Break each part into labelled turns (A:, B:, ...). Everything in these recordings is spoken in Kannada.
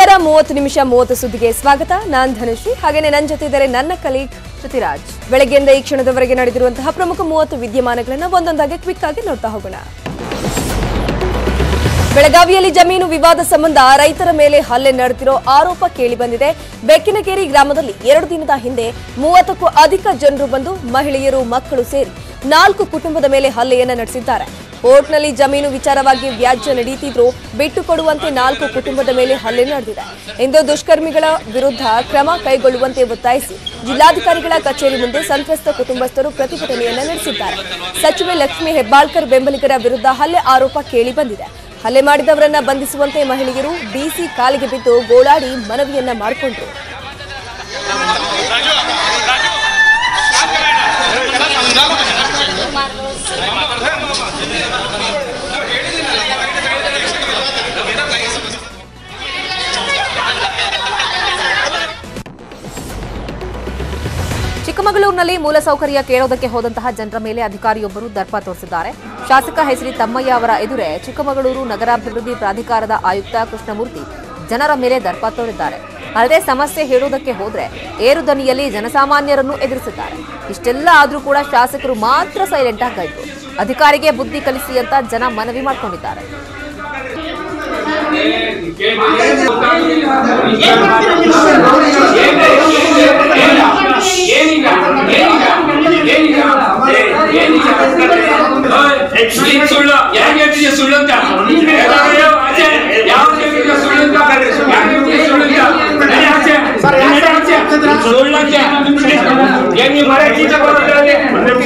A: ನಮಸ್ಕಾರ ಮೂವತ್ತು ನಿಮಿಷ ಮೂವತ್ತು ಸುದ್ದಿಗೆ ಸ್ವಾಗತ ನಾನ್ ಧನುಶ್ರೀ ಹಾಗೇನೆ ನನ್ನ ಜೊತೆ ಇದ್ದಾರೆ ನನ್ನ ಕಲೀಗ್ ಶ್ರುತಿರಾಜ್ ಬೆಳಗ್ಗೆಯಿಂದ ಈ ಕ್ಷಣದವರೆಗೆ ನಡೆದಿರುವಂತಹ ಪ್ರಮುಖ ಮೂವತ್ತು ವಿದ್ಯಮಾನಗಳನ್ನ ಒಂದೊಂದಾಗಿ ಕ್ವಿಕ್ ಆಗಿ ನೋಡ್ತಾ ಹೋಗೋಣ ಬೆಳಗಾವಿಯಲ್ಲಿ ಜಮೀನು ವಿವಾದ ಸಂಬಂಧ ರೈತರ ಮೇಲೆ ಹಲ್ಲೆ ನಡೆದಿರೋ ಆರೋಪ ಕೇಳಿಬಂದಿದೆ ಬೆಕ್ಕಿನಕೇರಿ ಗ್ರಾಮದಲ್ಲಿ ಎರಡು ದಿನದ ಹಿಂದೆ ಮೂವತ್ತಕ್ಕೂ ಅಧಿಕ ಜನರು ಬಂದು ಮಹಿಳೆಯರು ಮಕ್ಕಳು ಸೇರಿ ನಾಲ್ಕು ಕುಟುಂಬದ ಮೇಲೆ ಹಲ್ಲೆಯನ್ನ ನಡೆಸಿದ್ದಾರೆ ಕೋರ್ಟ್ನಲ್ಲಿ ಜಮೀನು ವಿಚಾರವಾಗಿ ವ್ಯಾಜ್ಯ ನಡೀತಿದ್ರು ಬಿಟ್ಟು ಕೊಡುವಂತೆ ನಾಲ್ಕು ಕುಟುಂಬದ ಮೇಲೆ ಹಲ್ಲೆ ನಡೆದಿದೆ ಇಂದು ದುಷ್ಕರ್ಮಿಗಳ ವಿರುದ್ಧ ಕ್ರಮ ಕೈಗೊಳ್ಳುವಂತೆ ಒತ್ತಾಯಿಸಿ ಜಿಲ್ಲಾಧಿಕಾರಿಗಳ ಕಚೇರಿ ಮುಂದೆ ಸಂತ್ರಸ್ತ ಕುಟುಂಬಸ್ಥರು ಪ್ರತಿಭಟನೆಯನ್ನ ನಡೆಸಿದ್ದಾರೆ ಸಚಿವೆ ಲಕ್ಷ್ಮಿ ಹೆಬ್ಬಾಳ್ಕರ್ ಬೆಂಬಲಿಗರ ವಿರುದ್ಧ ಹಲ್ಲೆ ಆರೋಪ ಕೇಳಿ ಬಂದಿದೆ ಹಲ್ಲೆ ಮಾಡಿದವರನ್ನ ಬಂಧಿಸುವಂತೆ ಮಹಿಳೆಯರು ಡಿಸಿ ಕಾಲಿಗೆ ಬಿದ್ದು ಗೋಳಾಡಿ ಮನವಿಯನ್ನ ಮಾಡಿಕೊಂಡ್ರು
B: ಚಿಕ್ಕಮಗಳೂರಿನಲ್ಲಿ ಮೂಲಸೌಕರ್ಯ ಕೇಳೋದಕ್ಕೆ ಹೋದಂತಹ ಜನರ ಮೇಲೆ ಅಧಿಕಾರಿಯೊಬ್ಬರು ದರ್ಪ ತೋರಿಸಿದ್ದಾರೆ ಶಾಸಕ ಹೆಸರಿ ತಮ್ಮಯ್ಯ ಅವರ ಎದುರೇ ಚಿಕ್ಕಮಗಳೂರು ನಗರಾಭಿವೃದ್ಧಿ ಪ್ರಾಧಿಕಾರದ ಆಯುಕ್ತ ಕೃಷ್ಣಮೂರ್ತಿ ಜನರ ಮೇಲೆ ದರ್ಪ ತೋರಿದ್ದಾರೆ ಅಲ್ಲದೆ ಸಮಸ್ಯೆ ಹೇಳುವುದಕ್ಕೆ ಹೋದ್ರೆ ಏರು ಧ್ವನಿಯಲ್ಲಿ ಜನಸಾಮಾನ್ಯರನ್ನು ಎದುರಿಸಿದ್ದಾರೆ ಇಷ್ಟೆಲ್ಲ ಆದ್ರೂ ಕೂಡ ಶಾಸಕರು ಮಾತ್ರ ಸೈಲೆಂಟ್ ಆಗಿದ್ರು ಅಧಿಕಾರಿಗೆ ಬುದ್ಧಿ ಕಲಿಸಿ ಅಂತ ಜನ ಮನವಿ ಮಾಡ್ಕೊಂಡಿದ್ದಾರೆ
C: ನೀನ್ ಸುಳ್ಳು ಯಾಕೆ ಹೇಳ್ತಿದ್ಯಾ ಸುಳ್ಳು ಅಂತ ಯಾವ್ದು ಆಚೆ ಯಾವ್ದು ಹೇಳ್ತಿದ್ಯಾ ಸುಳ್ಳು ಅಂತ ಯಾಕೆ ಹೇಳ್ತಿದ್ಯಾ ಸುಳ್ಳು ಅಂತ ನಡಿ ಆಚೆ ನಡಿ ಆಚೆ ಸುಳ್ಳು ಅಂತ ಏನ್ ನೀವು ಮರ ಟೀಚರ್ ಬರ್ತಿದ್ರಲ್ಲಿ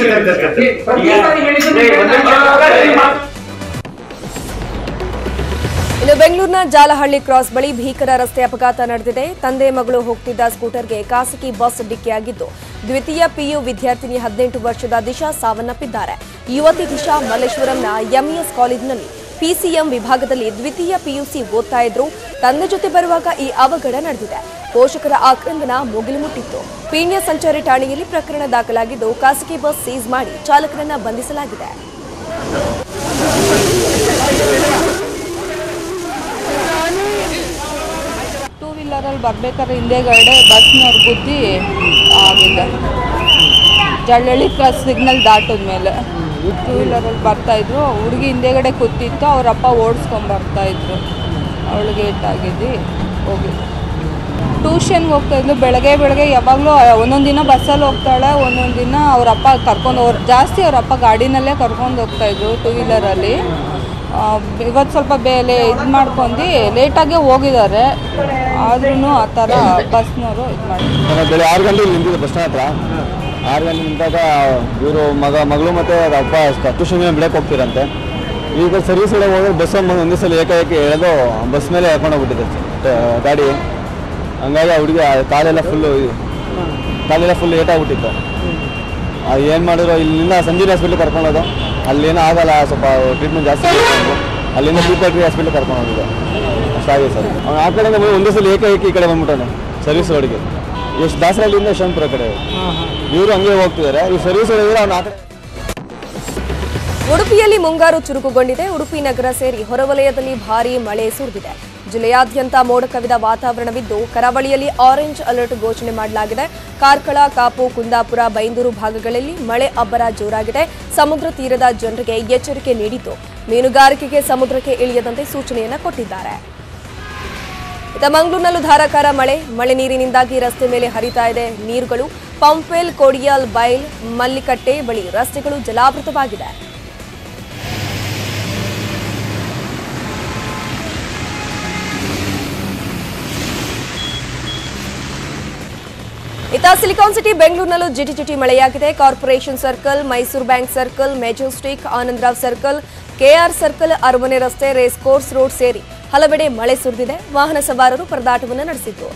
A: ಇನ್ನು ಬೆಂಗಳೂರಿನ ಜಾಲಹಳ್ಳಿ ಕ್ರಾಸ್ ಬಳಿ ಭೀಕರ ರಸ್ತೆ ಅಪಘಾತ ನಡೆದಿದೆ ತಂದೆ ಮಗಳು ಹೋಗ್ತಿದ್ದ ಸ್ಕೂಟರ್ಗೆ ಖಾಸಗಿ ಬಸ್ ಡಿಕ್ಕಿಯಾಗಿದ್ದು ದ್ವಿತೀಯ ಪಿಯು ವಿದ್ಯಾರ್ಥಿನಿ ಹದಿನೆಂಟು ವರ್ಷದ ದಿಶಾ ಸಾವನ್ನಪ್ಪಿದ್ದಾರೆ ಯುವತಿ ದಿಶಾ ಮಲ್ಲೇಶ್ವರಂನ ಎಂಇಎಸ್ ಕಾಲೇಜಿನಲ್ಲಿ ಪಿಸಿಎಂ ವಿಭಾಗದಲ್ಲಿ ದ್ವಿತೀಯ ಪಿಯುಸಿ ಓದ್ತಾ ಇದ್ರು ತಂದೆ ಜೊತೆ ಬರುವಾಗ ಈ ಅವಘಡ ನಡೆದಿದೆ ಪೋಷಕರ ಆಕ್ರಂದನ ಮುಗಿಲು ಮುಟ್ಟಿತ್ತು ಪೀಣ್ಯ ಸಂಚಾರಿ ಠಾಣೆಯಲ್ಲಿ ಪ್ರಕರಣ ದಾಖಲಾಗಿದ್ದು ಖಾಸಗಿ ಬಸ್ ಸೀಸ್ ಮಾಡಿ ಚಾಲಕರನ್ನ ಬಂಧಿಸಲಾಗಿದೆ
D: ಟೂ ವೀಲರಲ್ಲಿ ಬರ್ಬೇಕಾದ್ರೆ ಹಿಂದೆಗಡೆ ಬಸ್ನವ್ರು ಗುದ್ದಿ ಆಗಿದೆ ಜಳ್ಳಳ್ಳಿ ಕ್ರಾಸ್ ಸಿಗ್ನಲ್ ದಾಟಿದ್ಮೇಲೆ ಟೂ ವೀಲರಲ್ಲಿ ಬರ್ತಾಯಿದ್ರು ಹುಡುಗಿ ಹಿಂದೆಗಡೆ ಕೂತಿತ್ತು ಅವರಪ್ಪ ಓಡಿಸ್ಕೊಂಬರ್ತಾಯಿದ್ರು ಅವಳಿಗೆ ಏಟಾಗಿದ್ದು ಹೋಗಿ ಟ್ಯೂಷನ್ಗೆ ಹೋಗ್ತಾಯಿದ್ಲು ಬೆಳಗ್ಗೆ ಬೆಳಗ್ಗೆ ಯಾವಾಗಲೂ ಒಂದೊಂದು ದಿನ ಬಸ್ಸಲ್ಲಿ ಹೋಗ್ತಾಳೆ ಒಂದೊಂದು ದಿನ ಅವರಪ್ಪ ಕರ್ಕೊಂಡು ಹೋರ್ ಜಾಸ್ತಿ ಅವರಪ್ಪ ಗಾಡಿನಲ್ಲೇ ಕರ್ಕೊಂಡು ಹೋಗ್ತಾಯಿದ್ರು ಟೂ ವೀಲರಲ್ಲಿ ಇವತ್ತು ಸ್ವಲ್ಪ ಬೇಲೆ ಇದು ಮಾಡ್ಕೊಂಡು ಲೇಟಾಗೆ ಹೋಗಿದ್ದಾರೆ ಆದ್ರೂ ಆ ಥರ ಬಸ್ನವರು ಇದು ಮಾಡಿ
E: ನಾನು ಬೆಳೆ ಆರು ಗಂಟೆಗೆ ನಿಂತಿದ್ದೆ ಬಸ್ ಸ್ಟ್ಯಾಂಡ್ ಹತ್ರ ಆರು ಗಂಟೆ ನಿಂತಾಗ ಇವರು ಮಗ ಮಗಳು ಮತ್ತು ಅವ್ರ ಅಪ್ಪ ಟ್ಯೂಷನ್ ಬೆಳಕ್ಕೆ ಹೋಗ್ತಿರಂತೆ ಈಗ ಸರ್ವಿಸ್ ಒಳಗೆ ಹೋದ್ರೆ ಬಸ್ ಬಂದು ಒಂದೇ ಸಲ ಏಕಾಏಕಿ ಎಳೆದು ಬಸ್ ಮೇಲೆ ಹಾಕೊಂಡು ಹೋಗ್ಬಿಟ್ಟಿದೆ ಗಾಡಿ ಹಂಗಾಗಿ ಆ ಹುಡುಗಿ ಆ ಕಾಲೆಲ್ಲ ಫುಲ್ಲು ಕಾಲೆಲ್ಲ ಫುಲ್ ಏಟಾಗ್ಬಿಟ್ಟಿತ್ತು ಅದು ಏನು ಮಾಡಿದ್ರು ಇಲ್ಲಿಂದ ಸಂಜೀವಿ ಹಾಸ್ಪಿಟ್ಲಿಗೆ ಕರ್ಕೊಂಡೋದು ಅಲ್ಲೇನೂ ಆಗಲ್ಲ ಸ್ವಲ್ಪ ಟ್ರೀಟ್ಮೆಂಟ್ ಜಾಸ್ತಿ ಬೇಕು ಅಲ್ಲಿಂದ ಪೀಪಲ್ಟ್ರಿ ಹಾಸ್ಪಿಟ್ಲಿಗೆ ಕರ್ಕೊಂಡು ಹೋಗಿದ್ದು ಅಷ್ಟಾಗಿದೆ ಸರ್ ಅವ್ನು ಆ ಕಡೆಯಿಂದ ಬಂದು ಒಂದೇ ಸಲ ಏಕಾಏಕಿ ಈ ಕಡೆ ಬಂದ್ಬಿಟ್ಟಾನೆ ಸರ್ವಿಸ್ ರೋಡ್ಗೆ ಎಷ್ಟು ದಾಸರಳ್ಳಿಯಿಂದ ಯಶವಂತಪುರ ಕಡೆ ಇವರು ಹಂಗೆ ಹೋಗ್ತಿದ್ದಾರೆ ಈ ಸರ್ವಿಸ್ ಒಳಗೆ ಅವ್ನು ಆ ಕಡೆ
A: ಉಡುಪಿಯಲ್ಲಿ ಮುಂಗಾರು ಚುರುಕುಗೊಂಡಿದೆ ಉಡುಪಿ ನಗರ ಸೇರಿ ಹೊರವಲಯದಲ್ಲಿ ಭಾರೀ ಮಳೆ ಸುರಿದಿದೆ ಜಿಲ್ಲೆಯಾದ್ಯಂತ ಮೋಡ ಕವಿದ ವಾತಾವರಣವಿದ್ದು ಕರಾವಳಿಯಲ್ಲಿ ಆರೆಂಜ್ ಅಲರ್ಟ್ ಘೋಷಣೆ ಮಾಡಲಾಗಿದೆ ಕಾರ್ಕಳ ಕಾಪು ಕುಂದಾಪುರ ಬೈಂದೂರು ಭಾಗಗಳಲ್ಲಿ ಮಳೆ ಅಬ್ಬರ ಜೋರಾಗಿದೆ ಸಮುದ್ರ ತೀರದ ಜನರಿಗೆ ಎಚ್ಚರಿಕೆ ನೀಡಿದ್ದು ಮೀನುಗಾರಿಕೆಗೆ ಸಮುದ್ರಕ್ಕೆ ಇಳಿಯದಂತೆ ಸೂಚನೆಯನ್ನ ಕೊಟ್ಟಿದ್ದಾರೆ ಇತ್ತ ಮಂಗಳೂರಿನಲ್ಲೂ ಧಾರಾಕಾರ ಮಳೆ ಮಳೆ ನೀರಿನಿಂದಾಗಿ ರಸ್ತೆ ಮೇಲೆ ಹರಿತಾ ಇದೆ ನೀರುಗಳು ಪಂಪೆಲ್ ಕೋಡಿಯಾಲ್ ಬೈಲ್ ಮಲ್ಲಿಕಟ್ಟೆ ಬಳಿ ರಸ್ತೆಗಳು ಜಲಾವೃತವಾಗಿದೆ ಇತ್ತ ಸಿಲಿಕಾನ್ ಸಿಟಿ ಬೆಂಗಳೂರಿನಲ್ಲೂ ಜಿಟಿ ಜಿಟಿ ಮಳೆಯಾಗಿದೆ corporation circle Mysuru bank circle Majestic Anandrao circle KR circle ಅರಮನೆ ರಸ್ತೆ ರೇಸ್ ಕೋರ್ಸ್ ರೋಡ್ ಸೇರಿ ಹಲವೆಡೆ ಮಳೆ ಸುರಿದಿದೆ ವಾಹನ ಸವಾರರು ಪರದಾಟವನ್ನು ನಡೆಸಿದ್ರು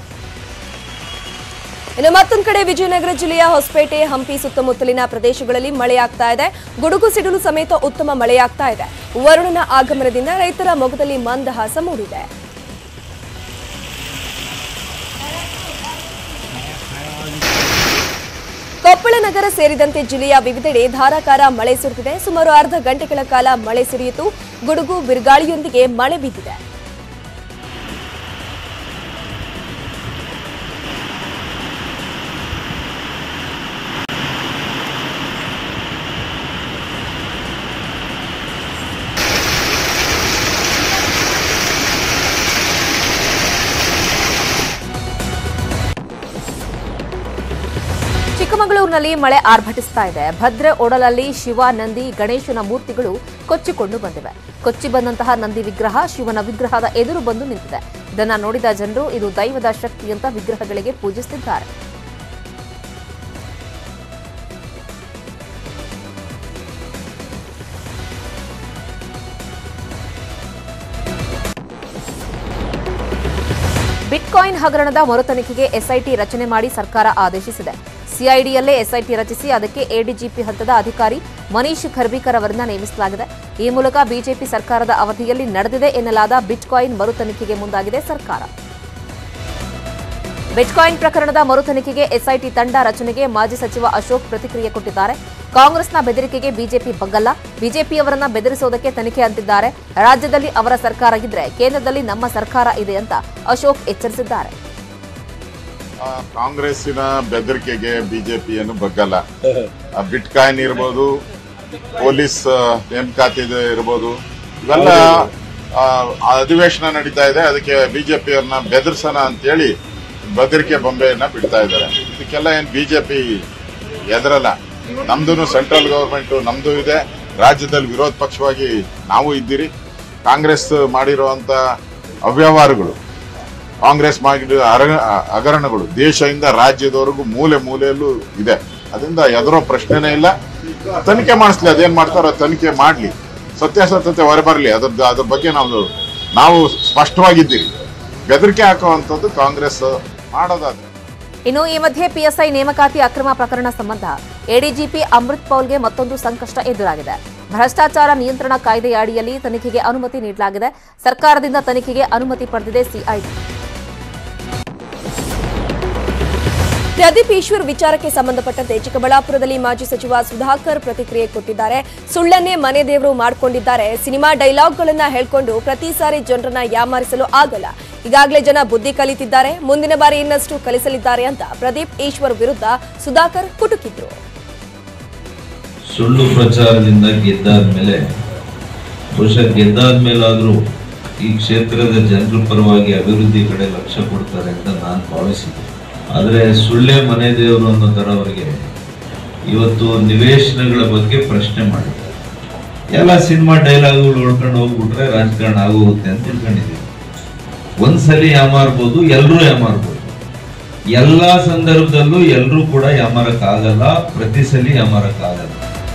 A: ಇನ್ನು ಮತ್ತೊಂದು ಕಡೆ ವಿಜಯನಗರ ಜಿಲ್ಲೆಯ ಹೊಸಪೇಟೆ ಹಂಪಿ ಸುತ್ತಮುತ್ತಲಿನ ಪ್ರದೇಶಗಳಲ್ಲಿ ಮಳೆಯಾಗ್ತಾ ಇದೆ ಗುಡುಗು ಸಿಡಿಲು ಸಮೇತ ಉತ್ತಮ ಮಳೆಯಾಗ್ತಾ ಇದೆ ವರುಣನ ಆಗಮನದಿಂದ ರೈತರ ಮೊಗದಲ್ಲಿ ಮಂದಹಾಸ ಮೂಡಿದೆ ಕೊಪ್ಪಳ ನಗರ ಸೇರಿದಂತೆ ಜಿಲ್ಲೆಯ ವಿವಿಧೆಡೆ ಧಾರಾಕಾರ ಮಳೆ ಸುರಿದಿದೆ ಸುಮಾರು ಅರ್ಧ ಗಂಟೆಗಳ ಕಾಲ ಮಳೆ ಸುರಿಯಿತು ಗುಡುಗು ಬಿರುಗಾಳಿಯೊಂದಿಗೆ ಮಳೆ ಬಿದ್ದಿದೆ
B: ಚಿಕ್ಕಮಗಳೂರಿನಲ್ಲಿ ಮಳೆ ಆರ್ಭಟಿಸ್ತಾ ಇದೆ ಭದ್ರೆ ಒಡಲಲ್ಲಿ ಶಿವ ನಂದಿ ಗಣೇಶನ ಮೂರ್ತಿಗಳು ಕೊಚ್ಚಿಕೊಂಡು ಬಂದಿವೆ ಕೊಚ್ಚಿ ಬಂದಂತಹ ನಂದಿ ವಿಗ್ರಹ ಶಿವನ ವಿಗ್ರಹದ ಎದುರು ಬಂದು ನಿಂತಿದೆ ಇದನ್ನ ನೋಡಿದ ಜನರು ಇದು ದೈವದ ಶಕ್ತಿ ಅಂತ ವಿಗ್ರಹಗಳಿಗೆ ಪೂಜಿಸುತ್ತಿದ್ದಾರೆ ಬಿಟ್ಕಾಯಿನ್ ಹಗರಣದ ಮರುತನಿಖೆಗೆ ಎಸ್ಐಟಿ ರಚನೆ ಮಾಡಿ ಸರ್ಕಾರ ಆದೇಶಿಸಿದೆ ಸಿಐಡಿಯಲ್ಲೇ ಎಸ್ಐಟಿ ರಚಿಸಿ ಅದಕ್ಕೆ ಎಡಿಜಿಪಿ ಹಂತದ ಅಧಿಕಾರಿ ಮನೀಶ್ ಖರ್ಬೀಕರ್ ಅವರನ್ನ ನೇಮಿಸಲಾಗಿದೆ ಈ ಮೂಲಕ ಬಿಜೆಪಿ ಸರ್ಕಾರದ ಅವಧಿಯಲ್ಲಿ ನಡೆದಿದೆ ಎನ್ನಲಾದ ಬಿಟ್ಕಾಯಿನ್ ಮರುತನಿಖೆಗೆ ಮುಂದಾಗಿದೆ ಸರ್ಕಾರ ಬಿಟ್ಕಾಯಿನ್ ಪ್ರಕರಣದ ಮರುತನಿಖೆಗೆ ಎಸ್ಐಟಿ ತಂಡ ರಚನೆಗೆ ಮಾಜಿ ಸಚಿವ ಅಶೋಕ್ ಪ್ರತಿಕ್ರಿಯೆ ಕೊಟ್ಟಿದ್ದಾರೆ ಕಾಂಗ್ರೆಸ್ನ ಬೆದರಿಕೆಗೆ ಬಿಜೆಪಿ ಬಗ್ಗಲ್ಲ ಬಿಜೆಪಿಯವರನ್ನ ಬೆದರಿಸೋದಕ್ಕೆ ತನಿಖೆ ಅಂತಿದ್ದಾರೆ ರಾಜ್ಯದಲ್ಲಿ ಅವರ ಸರ್ಕಾರ ಇದ್ರೆ ಕೇಂದ್ರದಲ್ಲಿ ನಮ್ಮ ಸರ್ಕಾರ ಇದೆ ಅಂತ ಅಶೋಕ್ ಎಚ್ಚರಿಸಿದ್ದಾರೆ
F: ಆ, ಕಾಂಗ್ರೆಸ್ಸಿನ ಬೆದರಿಕೆಗೆ ಬಿಜೆಪಿಯನ್ನು ಬಗ್ಗಲ್ಲ ಆ, ಬಿಟ್ಕಾಯಿನ್ ಇರ್ಬೋದು ಪೊಲೀಸ್ ಆ, ನೇಮಕಾತಿ ಇರ್ಬೋದು ಇವೆಲ್ಲ ಆ, ಅಧಿವೇಶನ ನಡೀತಾ ಇದೆ ಅದಕ್ಕೆ ಬಿಜೆಪಿಯವ್ರನ್ನ ಬೆದರ್ಸೋಣ ಅಂತೇಳಿ ಬೆದರಿಕೆ ಬೊಂಬೆಯನ್ನ ಬಿಡ್ತಾ ಇದ್ದಾರೆ ಇದಕ್ಕೆಲ್ಲ ಏನ್ ಬಿಜೆಪಿ ಎದರಲ್ಲ ನಮ್ದು ಸೆಂಟ್ರಲ್ ಗವರ್ಮೆಂಟ್ ನಮ್ದು ಇದೆ ರಾಜ್ಯದಲ್ಲಿ ವಿರೋಧ ಪಕ್ಷವಾಗಿ ನಾವು ಇದ್ದೀರಿ ಕಾಂಗ್ರೆಸ್ ಮಾಡಿರುವಂತ ಅವ್ಯವಹಾರಗಳು ಕಾಂಗ್ರೆಸ್ ಮಾಡಿದ ಅರ- ಹಗರಣಗಳು ದೇಶದಿಂದ ರಾಜ್ಯದವರೆಗೂ ಮೂಲೆ ಮೂಲೆಯಲ್ಲೂ ಇದೆ ಅದರಿಂದ ಎದುರೋ ಪ್ರಶ್ನೆನೇ ಇಲ್ಲ ತನಿಖೆ ಮಾಡಿಸ್ಲಿ ಅದೇನ್ ಮಾಡ್ತಾರೋ ತನಿಖೆ ಮಾಡ್ಲಿ ಸತ್ಯಾಸತ್ಯತೆ ಹೊರಬರಲಿ ಅದ್ರ ಅದ್ರ ಬಗ್ಗೆ ನಾವು ನಾವು ಸ್ಪಷ್ಟವಾಗಿದ್ದೀರಿ ಬೆದರಿಕೆ ಹಾಕುವಂಥದ್ದು ಕಾಂಗ್ರೆಸ್ ಮಾಡೋದಾದ್ರೆ
B: ಇನ್ನು ಈ ಮಧ್ಯೆ ಪಿಎಸ್ಐ ನೇಮಕಾತಿ ಅಕ್ರಮ ಪ್ರಕರಣ ಸಂಬಂಧ ಎಡಿಜಿಪಿ ಅಮೃತ್ ಪೌಲ್ಗೆ ಮತ್ತೊಂದು ಸಂಕಷ್ಟ ಎದುರಾಗಿದೆ ಭ್ರಷ್ಟಾಚಾರ ನಿಯಂತ್ರಣ ಕಾಯ್ದೆಯ ಅಡಿಯಲ್ಲಿ ತನಿಖೆಗೆ ಅನುಮತಿ ನೀಡಲಾಗಿದೆ ಸರ್ಕಾರದಿಂದ ತನಿಖೆಗೆ ಅನುಮತಿ ಪಡೆದಿದೆ ಸಿಐಡಿ
A: ಪ್ರದೀಪ್ ಈಶ್ವರ್ ವಿಚಾರಕ್ಕೆ ಸಂಬಂಧಪಟ್ಟಂತೆ ಚಿಕ್ಕಬಳ್ಳಾಪುರದಲ್ಲಿ ಮಾಜಿ ಸಚಿವ ಸುಧಾಕರ್ ಪ್ರತಿಕ್ರಿಯೆ ಕೊಟ್ಟಿದ್ದಾರೆ ಸುಳ್ಳನ್ನೇ ಮನೆ ದೇವರು ಮಾಡಿಕೊಂಡಿದ್ದಾರೆ ಸಿನಿಮಾ ಡೈಲಾಗ್ಗಳನ್ನ ಹೇಳ್ಕೊಂಡು ಪ್ರತಿ ಸಾರಿ ಜನರನ್ನ ಯಾಮಾರಿಸಲು ಆಗಲ್ಲ ಈಗಾಗಲೇ ಜನ ಬುದ್ಧಿ ಕಲಿತಿದ್ದಾರೆ ಮುಂದಿನ ಬಾರಿ ಇನ್ನಷ್ಟು ಕಲಿಸಲಿದ್ದಾರೆ ಅಂತ ಪ್ರದೀಪ್ ಈಶ್ವರ್ ವಿರುದ್ಧ ಸುಧಾಕರ್ ಕುಟುಕಿದ್ರು
G: ಸುಳ್ಳು ಪ್ರಚಾರದಿಂದ ಗೆದ್ದಾದ್ಮೇಲೆ ಬಹುಶಃ ಗೆದ್ದಾದ್ಮೇಲಾದ್ರೂ ಈ ಕ್ಷೇತ್ರದ ಜನರ ಪರವಾಗಿ ಅಭಿವೃದ್ಧಿ ಕಡೆ ಲಕ್ಷ್ಯ ಕೊಡ್ತಾರೆ ಅಂತ ನಾನು ಭಾವಿಸಿದ್ದೆ ಆದರೆ ಸುಳ್ಳೆ ಮನೆ ದೇವರು ಅನ್ನೋ ಥರ ಅವರಿಗೆ ಇವತ್ತು ನಿವೇಶನಗಳ ಬಗ್ಗೆ ಪ್ರಶ್ನೆ ಮಾಡಿದ್ದಾರೆ ಎಲ್ಲ ಸಿನಿಮಾ ಡೈಲಾಗ್ಗಳು ಹೊಡ್ಕೊಂಡು ಹೋಗ್ಬಿಟ್ರೆ ರಾಜಕಾರಣ ಆಗೋಗುತ್ತೆ ಅಂತ ತಿಳ್ಕೊಂಡಿದ್ದೀವಿ ಒಂದ್ಸಲಿ ಯಾಮಾರ್ಬೋದು ಎಲ್ಲರೂ ಯಾಮಾರ್ಬೋದು ಎಲ್ಲಾ ಸಂದರ್ಭದಲ್ಲೂ ಎಲ್ಲರೂ ಕೂಡ ಯಾಮಾರಕ್ಕಾಗಲ್ಲ ಪ್ರತಿ ಸಲ ಯಾಮಾರಕ್ಕಾಗಲ್ಲ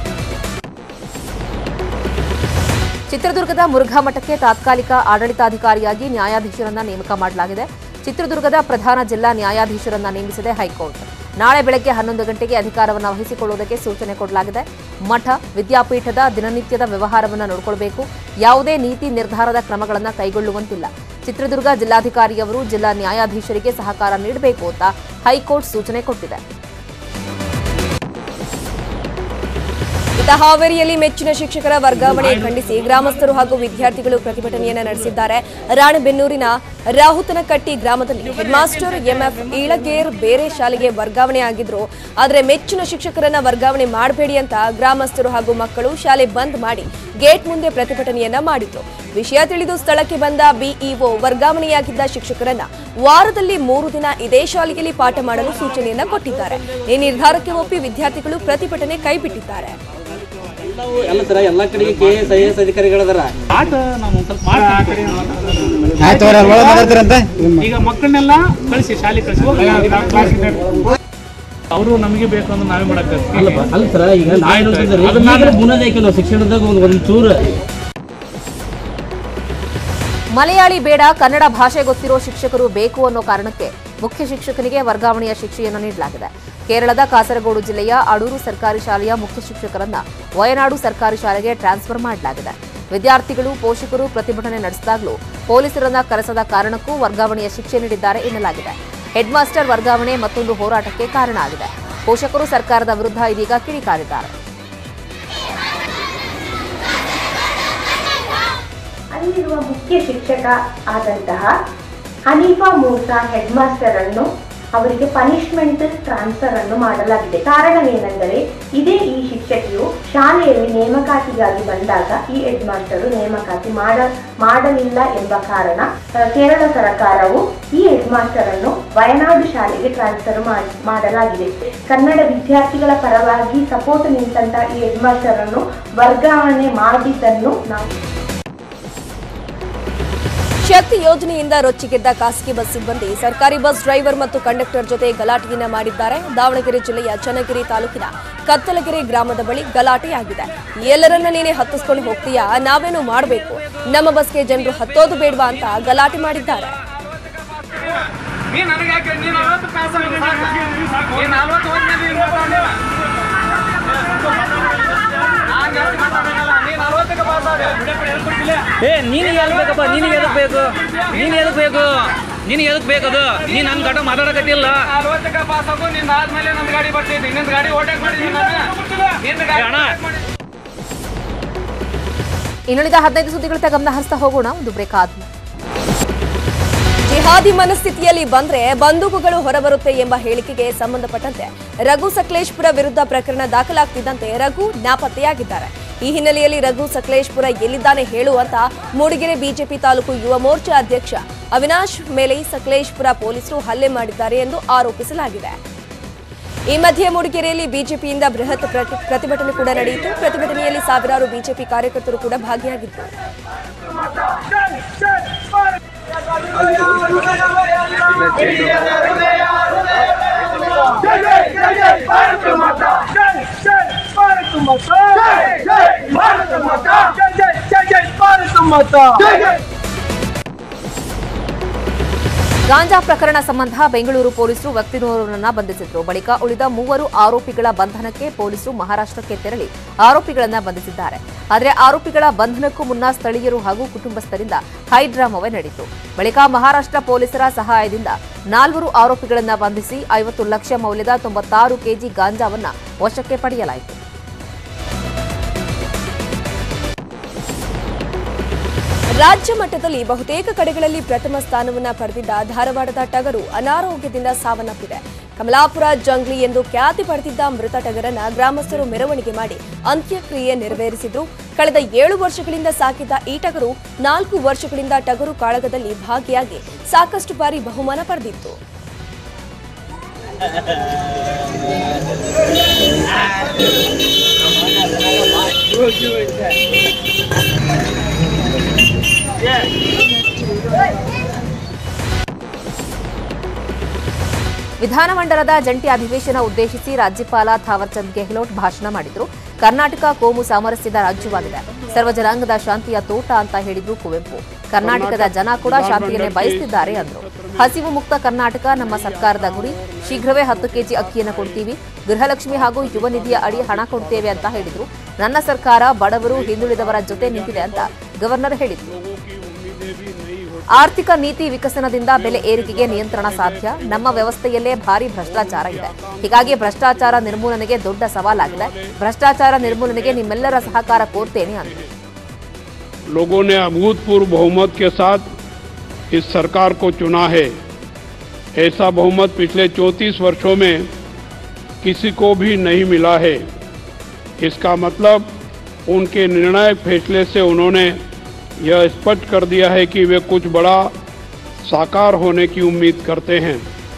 B: ಚಿತ್ರದುರ್ಗದ ಮುರುಘಾ ಮಠಕ್ಕೆ ತಾತ್ಕಾಲಿಕ ಆಡಳಿತಾಧಿಕಾರಿಯಾಗಿ ನ್ಯಾಯಾಧೀಶರನ್ನ ನೇಮಕ ಮಾಡಲಾಗಿದೆ ಚಿತ್ರದುರ್ಗದ ಪ್ರಧಾನ ಜಿಲ್ಲಾ ನ್ಯಾಯಾಧೀಶರನ್ನ ನೇಮಿಸಿದೆ ಹೈಕೋರ್ಟ್ ನಾಳೆ ಬೆಳಗ್ಗೆ ಹನ್ನೊಂದು ಗಂಟೆಗೆ ಅಧಿಕಾರವನ್ನು ವಹಿಸಿಕೊಳ್ಳುವುದಕ್ಕೆ ಸೂಚನೆ ಕೊಡಲಾಗಿದೆ ಮಠ ವಿದ್ಯಾಪೀಠದ ದಿನನಿತ್ಯದ ವ್ಯವಹಾರವನ್ನು ನೋಡಿಕೊಳ್ಬೇಕು ಯಾವುದೇ ನೀತಿ ನಿರ್ಧಾರದ ಕ್ರಮಗಳನ್ನು ಕೈಗೊಳ್ಳುವಂತಿಲ್ಲ ಚಿತ್ರದುರ್ಗ ಜಿಲ್ಲಾಧಿಕಾರಿಯವರು ಜಿಲ್ಲಾ ನ್ಯಾಯಾಧೀಶರಿಗೆ ಸಹಕಾರ ನೀಡಬೇಕು ಅಂತ ಹೈಕೋರ್ಟ್ ಸೂಚನೆ ಕೊಟ್ಟಿದೆ
A: ಇತ್ತ ಹಾವೇರಿಯಲ್ಲಿ ಮೆಚ್ಚಿನ ಶಿಕ್ಷಕರ ವರ್ಗಾವಣೆ ಖಂಡಿಸಿ ಗ್ರಾಮಸ್ಥರು ಹಾಗೂ ವಿದ್ಯಾರ್ಥಿಗಳು ಪ್ರತಿಭಟನೆಯನ್ನ ನಡೆಸಿದ್ದಾರೆ ರಾಣೆಬೆನ್ನೂರಿನ ರಾಹುತನಕಟ್ಟಿ ಗ್ರಾಮದಲ್ಲಿ ಹೆಡ್ ಮಾಸ್ಟರ್ ಎಂಎಫ್ ಈಳಗೇರ್ ಬೇರೆ ಶಾಲೆಗೆ ವರ್ಗಾವಣೆ ಆಗಿದ್ರು ಆದರೆ ಮೆಚ್ಚಿನ ಶಿಕ್ಷಕರನ್ನ ವರ್ಗಾವಣೆ ಮಾಡಬೇಡಿ ಅಂತ ಗ್ರಾಮಸ್ಥರು ಹಾಗೂ ಮಕ್ಕಳು ಶಾಲೆ ಬಂದ್ ಮಾಡಿ ಗೇಟ್ ಮುಂದೆ ಪ್ರತಿಭಟನೆಯನ್ನ ಮಾಡಿದ್ರು ವಿಷಯ ತಿಳಿದು ಸ್ಥಳಕ್ಕೆ ಬಂದ ಬಿಇಒ ವರ್ಗಾವಣೆಯಾಗಿದ್ದ ಶಿಕ್ಷಕರನ್ನ ವಾರದಲ್ಲಿ ಮೂರು ದಿನ ಇದೇ ಶಾಲೆಯಲ್ಲಿ ಪಾಠ ಮಾಡಲು ಸೂಚನೆಯನ್ನ ಕೊಟ್ಟಿದ್ದಾರೆ ಈ ನಿರ್ಧಾರಕ್ಕೆ ಒಪ್ಪಿ ವಿದ್ಯಾರ್ಥಿಗಳು ಪ್ರತಿಭಟನೆ ಕೈಬಿಟ್ಟಿದ್ದಾರೆ
H: ಎಲ್ಲವೂ ಎಲ್ಲ ತರ ಎಲ್ಲಾ ಕಡೆಗೆ ಕೆ ಎಸ್ ಐ ಎಸ್ ಅಧಿಕಾರಿಗಳದಾರ
I: ಆಟ ನಾವು ಒಂದ್ ಸ್ವಲ್ಪ ಮಾಡ್ತೀವಿ ಈಗ ಮಕ್ಕಳನ್ನೆಲ್ಲ ಕಳಿಸಿ ಶಾಲೆ ಕಳಿಸಿ ಅವರು ನಮಗೆ ಬೇಕು ಅಂದ್ರೆ ನಾವೇ ಮಾಡಕ್
H: ಅಲ್ಲ ಸರ ಈಗ
I: ಅದನ್ನ
H: ನಾವೇನು ಬುನಾದಿ ಹಾಕಿಲ್ಲ ಶಿಕ್ಷಣದಾಗ ಒಂದು ಒಂದು ಚೂರು
B: ಮಲಯಾಳಿ ಬೇಡ ಕನ್ನಡ ಭಾಷೆ ಗೊತ್ತಿರೋ ಶಿಕ್ಷಕರು ಬೇಕು ಅನ್ನೋ ಕಾರಣಕ್ಕೆ ಮುಖ್ಯ ಶಿಕ್ಷಕನಿಗೆ ವರ್ಗಾವಣೆಯ ಶಿಕ್ಷೆಯನ್ನು ನೀಡಲಾಗಿದೆ ಕೇರಳದ ಕಾಸರಗೋಡು ಜಿಲ್ಲೆಯ ಅಡೂರು ಸರ್ಕಾರಿ ಶಾಲೆಯ ಮುಖ್ಯ ಶಿಕ್ಷಕರನ್ನ ವಯನಾಡು ಸರ್ಕಾರಿ ಶಾಲೆಗೆ ಟ್ರಾನ್ಸ್ಫರ್ ಮಾಡಲಾಗಿದೆ ವಿದ್ಯಾರ್ಥಿಗಳು ಪೋಷಕರು ಪ್ರತಿಭಟನೆ ನಡೆಸಿದಾಗಲೂ ಪೊಲೀಸರನ್ನ ಕರೆಸದ ಕಾರಣಕ್ಕೂ ವರ್ಗಾವಣೆಯ ಶಿಕ್ಷೆ ನೀಡಿದ್ದಾರೆ ಎನ್ನಲಾಗಿದೆ ಹೆಡ್ ಮಾಸ್ಟರ್ ವರ್ಗಾವಣೆ ಮತ್ತೊಂದು ಹೋರಾಟಕ್ಕೆ ಕಾರಣ ಆಗಿದೆ ಪೋಷಕರು ಸರ್ಕಾರದ ವಿರುದ್ಧ ಇದೀಗ ಕಿಡಿಕಾರಿದ್ದಾರೆ
J: ಅಲ್ಲಿರುವ ಮುಖ್ಯ ಶಿಕ್ಷಕ ಆದಂತಹ ಹನೀಫಾ ಮೂಸಾ ಹೆಡ್ ಮಾಸ್ಟರ್ ಅನ್ನು ಅವರಿಗೆ ಪನಿಷ್ಮೆಂಟ್ ಟ್ರಾನ್ಸ್ಫರ್ ಅನ್ನು ಮಾಡಲಾಗಿದೆ ಕಾರಣವೇನೆಂದರೆ ಇದೇ ಈ ಶಿಕ್ಷಕಿಯು ಶಾಲೆಯಲ್ಲಿ ನೇಮಕಾತಿಗಾಗಿ ಬಂದಾಗ ಈ ಹೆಡ್ ಮಾಸ್ಟರು ನೇಮಕಾತಿ ಮಾಡ ಮಾಡಲಿಲ್ಲ ಎಂಬ ಕಾರಣ ಆ, ಕೇರಳ ಸರ್ಕಾರವು ಈ ಹೆಡ್ ಮಾಸ್ಟರ್ ಅನ್ನು ವಯನಾಡು ಶಾಲೆಗೆ ಟ್ರಾನ್ಸ್ಫರ್ ಮಾಡಿ- ಮಾಡಲಾಗಿದೆ ಕನ್ನಡ ವಿದ್ಯಾರ್ಥಿಗಳ ಪರವಾಗಿ ಸಪೋರ್ಟ್ ನಿಂತಂತ ಈ ಹೆಡ್ ಮಾಸ್ಟರ್ ಅನ್ನು ವರ್ಗಾವಣೆ ಮಾಡಿದ್ದನ್ನು ನಾವು
A: ಶಕ್ತಿ ಯೋಜನೆಯಿಂದ ರೊಚ್ಚಿಗೆದ್ದ ಖಾಸಗಿ ಬಸ್ ಸಿಬ್ಬಂದಿ ಸರ್ಕಾರಿ ಬಸ್ ಡ್ರೈವರ್ ಮತ್ತು ಕಂಡಕ್ಟರ್ ಜೊತೆ ಗಲಾಟೆಯನ್ನ ಮಾಡಿದ್ದಾರೆ ದಾವಣಗೆರೆ ಜಿಲ್ಲೆಯ ಚನ್ನಗಿರಿ ತಾಲೂಕಿನ ಕತ್ತಲಗೆರೆ ಗ್ರಾಮದ ಬಳಿ ಗಲಾಟೆಯಾಗಿದೆ ಎಲ್ಲರನ್ನ ನೀನೆ ಹತ್ತಿಸ್ಕೊಂಡು ಹೋಗ್ತೀಯಾ ನಾವೇನು ಮಾಡಬೇಕು ನಮ್ಮ ಬಸ್ಗೆ ಜನರು ಹತ್ತೋದು ಬೇಡವಾ ಅಂತ ಗಲಾಟೆ ಮಾಡಿದ್ದಾರೆ
C: ನೀ ನನಗೆ ಯಾಕೆ ನೀನು ನಲವತ್ತು ಪಾಸ್ ಆಗಿದೆ ನೀ ನಲವತ್ತು ಹೋದ್ಮೇಲೆ ನೀನು ಮಾತಾಡಿಲ್ಲ ನಾನ್ ಜಾಸ್ತಿ ಮಾತಾಡಲ್ಲ ನೀ ನಲವತ್ತಕ್ಕೆ ಪಾಸ್ ಆದ
H: ಏ ನೀನು ಎದಕ್ ಬೇಕಪ್ಪ ನಿನಗೆ ಎದಕ್ ಬೇಕು ನೀನು ಎದಕ್ ಬೇಕು ನಿನಗೆ ಎದಕ್ ಬೇಕದು ನೀ ನನ್ನ ಗಂಟ ಮಾತಾಡಕತ್ತಿಲ್ಲ
C: ನಲವತ್ತಕ್ಕೆ ಪಾಸ್ ಆಗು ನಿಂದ ಆದ್ಮೇಲೆ ನಂದು ಗಾಡಿ ಬರ್ತೈತಿ ನಿಂದ ಗಾಡಿ ಓಟಕ್ ಮಾಡಿದ್ದೀನಿ ನಾನು ನಿಂದ ಗಾಡಿ
H: ಅಣ್ಣ
B: ಇನ್ನುಳಿದ ಹದಿನೈದು ಸುದ್ದಿಗಳತ್ತ ಗಮನ ಹರಿಸ್ತಾ ಹೋಗೋಣ ಒಂದು ಬ್ರೇಕ್ ಆದ್ಮೇಲೆ
A: ಜಿಹಾದಿ ಮನಸ್ಥಿತಿಯಲ್ಲಿ ಬಂದ್ರೆ ಬಂದೂಕುಗಳು ಹೊರಬರುತ್ತೆ ಎಂಬ ಹೇಳಿಕೆಗೆ ಸಂಬಂಧಪಟ್ಟಂತೆ ರಘು ಸಕಲೇಶ್ಪುರ ವಿರುದ್ಧ ಪ್ರಕರಣ ದಾಖಲಾಗ್ತಿದ್ದಂತೆ ರಘು ನಾಪತ್ತೆಯಾಗಿದ್ದಾರೆ ಈ ಹಿನ್ನೆಲೆಯಲ್ಲಿ ರಘು ಸಕಲೇಶ್ಪುರ ಎಲ್ಲಿದ್ದಾನೆ ಹೇಳು ಅಂತ ಮೂಡಿಗೆರೆ ಬಿಜೆಪಿ ತಾಲೂಕು ಯುವ ಮೋರ್ಚಾ ಅಧ್ಯಕ್ಷ ಅವಿನಾಶ್ ಮೇಲೆ ಸಕಲೇಶ್ಪುರ ಪೊಲೀಸರು ಹಲ್ಲೆ ಮಾಡಿದ್ದಾರೆ ಎಂದು ಆರೋಪಿಸಲಾಗಿದೆ ಈ ಮಧ್ಯೆ ಮೂಡಿಗೆರೆಯಲ್ಲಿ ಬಿಜೆಪಿಯಿಂದ ಬೃಹತ್ ಪ್ರತಿ- ಪ್ರತಿಭಟನೆ ಕೂಡ ನಡೆಯಿತು ಪ್ರತಿಭಟನೆಯಲ್ಲಿ ಸಾವಿರಾರು ಬಿಜೆಪಿ ಕಾರ್ಯಕರ್ತರು ಕೂಡ ಭಾಗಿಯಾಗಿದ್ದರು
B: ಗಾಂಜಾ ಪ್ರಕರಣ ಸಂಬಂಧ ಬೆಂಗಳೂರು ಪೊಲೀಸರು ವ್ಯಕ್ತಿನೋರ್ವರನ್ನ ಬಂಧಿಸಿದ್ರು ಬಳಿಕ ಉಳಿದ ಮೂವರು ಆರೋಪಿಗಳ ಬಂಧನಕ್ಕೆ ಪೊಲೀಸರು ಮಹಾರಾಷ್ಟ್ರಕ್ಕೆ ತೆರಳಿ ಆರೋಪಿಗಳನ್ನ ಬಂಧಿಸಿದ್ದಾರೆ ಆದರೆ ಆರೋಪಿಗಳ ಬಂಧನಕ್ಕೂ ಮುನ್ನ ಸ್ಥಳೀಯರು ಹಾಗೂ ಕುಟುಂಬಸ್ಥರಿಂದ ಹೈಡ್ರಾಮವೇ ನಡೆಯಿತು ಬಳಿಕ ಮಹಾರಾಷ್ಟ್ರ ಪೊಲೀಸರ ಸಹಾಯದಿಂದ ನಾಲ್ವರು ಆರೋಪಿಗಳನ್ನ ಬಂಧಿಸಿ ಐವತ್ತು ಲಕ್ಷ ಮೌಲ್ಯದ ತೊಂಬತ್ತಾರು ಕೆಜಿ ಗಾಂಜಾವನ್ನ ವಶಕ್ಕೆ ಪಡೆಯಲಾಯಿತು
A: ರಾಜ್ಯ ಮಟ್ಟದಲ್ಲಿ ಬಹುತೇಕ ಕಡೆಗಳಲ್ಲಿ ಪ್ರಥಮ ಸ್ಥಾನವನ್ನ ಪಡೆದಿದ್ದ ಧಾರವಾಡದ ಟಗರು ಅನಾರೋಗ್ಯದಿಂದ ಸಾವನ್ನಪ್ಪಿದೆ ಕಮಲಾಪುರ ಜಂಗ್ಲಿ ಎಂದು ಖ್ಯಾತಿ ಪಡೆದಿದ್ದ ಮೃತ ಟಗರನ್ನ ಗ್ರಾಮಸ್ಥರು ಮೆರವಣಿಗೆ ಮಾಡಿ ಅಂತ್ಯಕ್ರಿಯೆ ನೆರವೇರಿಸಿದ್ರು ಕಳೆದ ಏಳು ವರ್ಷಗಳಿಂದ ಸಾಕಿದ್ದ ಈ ಟಗರು ನಾಲ್ಕು ವರ್ಷಗಳಿಂದ ಟಗರು ಕಾಳಗದಲ್ಲಿ ಭಾಗಿಯಾಗಿ ಸಾಕಷ್ಟು ಬಾರಿ ಬಹುಮಾನ ಪಡೆದಿತ್ತು
B: ವಿಧಾನಮಂಡಲದ ಜಂಟಿ ಅಧಿವೇಶನ ಉದ್ದೇಶಿಸಿ ರಾಜ್ಯಪಾಲ ಥಾವರ್ಚಂದ್ ಗೆಹ್ಲೋಟ್ ಭಾಷಣ ಮಾಡಿದ್ರು ಕರ್ನಾಟಕ ಕೋಮು ಸಾಮರಸ್ಯದ ರಾಜ್ಯವಾಗಿದೆ ಸರ್ವ ಜನಾಂಗದ ಶಾಂತಿಯ ತೋಟ ಅಂತ ಹೇಳಿದ್ರು ಕುವೆಂಪು ಕರ್ನಾಟಕದ ಜನ ಕೂಡ ಶಾಂತಿಯನ್ನೇ ಬಯಸ್ತಿದ್ದಾರೆ ಅಂದ್ರು ಹಸಿವು ಮುಕ್ತ ಕರ್ನಾಟಕ ನಮ್ಮ ಸರ್ಕಾರದ ಗುರಿ ಶೀಘ್ರವೇ ಹತ್ತು ಕೆಜಿ ಅಕ್ಕಿಯನ್ನು ಕೊಡ್ತೀವಿ ಗೃಹಲಕ್ಷ್ಮಿ ಹಾಗೂ ಯುವ ನಿಧಿಯ ಅಡಿ ಹಣ ಕೊಡ್ತೇವೆ ಅಂತ ಹೇಳಿದ್ರು ನನ್ನ ಸರ್ಕಾರ ಬಡವರು ಹಿಂದುಳಿದವರ ಜೊತೆ ನಿಂತಿದೆ ಅಂತ ಗವರ್ನರ್ ಹೇಳಿದ್ರು ಆರ್ಥಿಕ ನೀತಿ ವಿಕಸನದಿಂದ ಬೆಲೆ ಏರಿಕೆಗೆ ನಿಯಂತ್ರಣ ಸಾಧ್ಯ ನಮ್ಮ ವ್ಯವಸ್ಥೆಯಲ್ಲೇ ಭಾರಿ ಭ್ರಷ್ಟಾಚಾರ ಇದೆ ಹೀಗಾಗಿ ಭ್ರಷ್ಟಾಚಾರ ನಿರ್ಮೂಲನೆಗೆ ದೊಡ್ಡ ಸವಾಲಾಗಿದೆ ಭ್ರಷ್ಟಾಚಾರ ನಿರ್ಮೂಲನೆಗೆ ನಿಮ್ಮೆಲ್ಲರ ಸಹಕಾರ ಕೋರ್ತೇನೆ ಅಂದರು
K: लोगों ने अभूतपूर्व बहुमत के साथ इस सरकार को चुना है ऐसा बहुमत पिछले 34 वर्षों में किसी को भी नहीं मिला है इसका मतलब उनके निर्णायक फैसले से उन्होंने यह स्पष्ट कर दिया है कि वे कुछ बड़ा साकार होने की उम्मीद करते हैं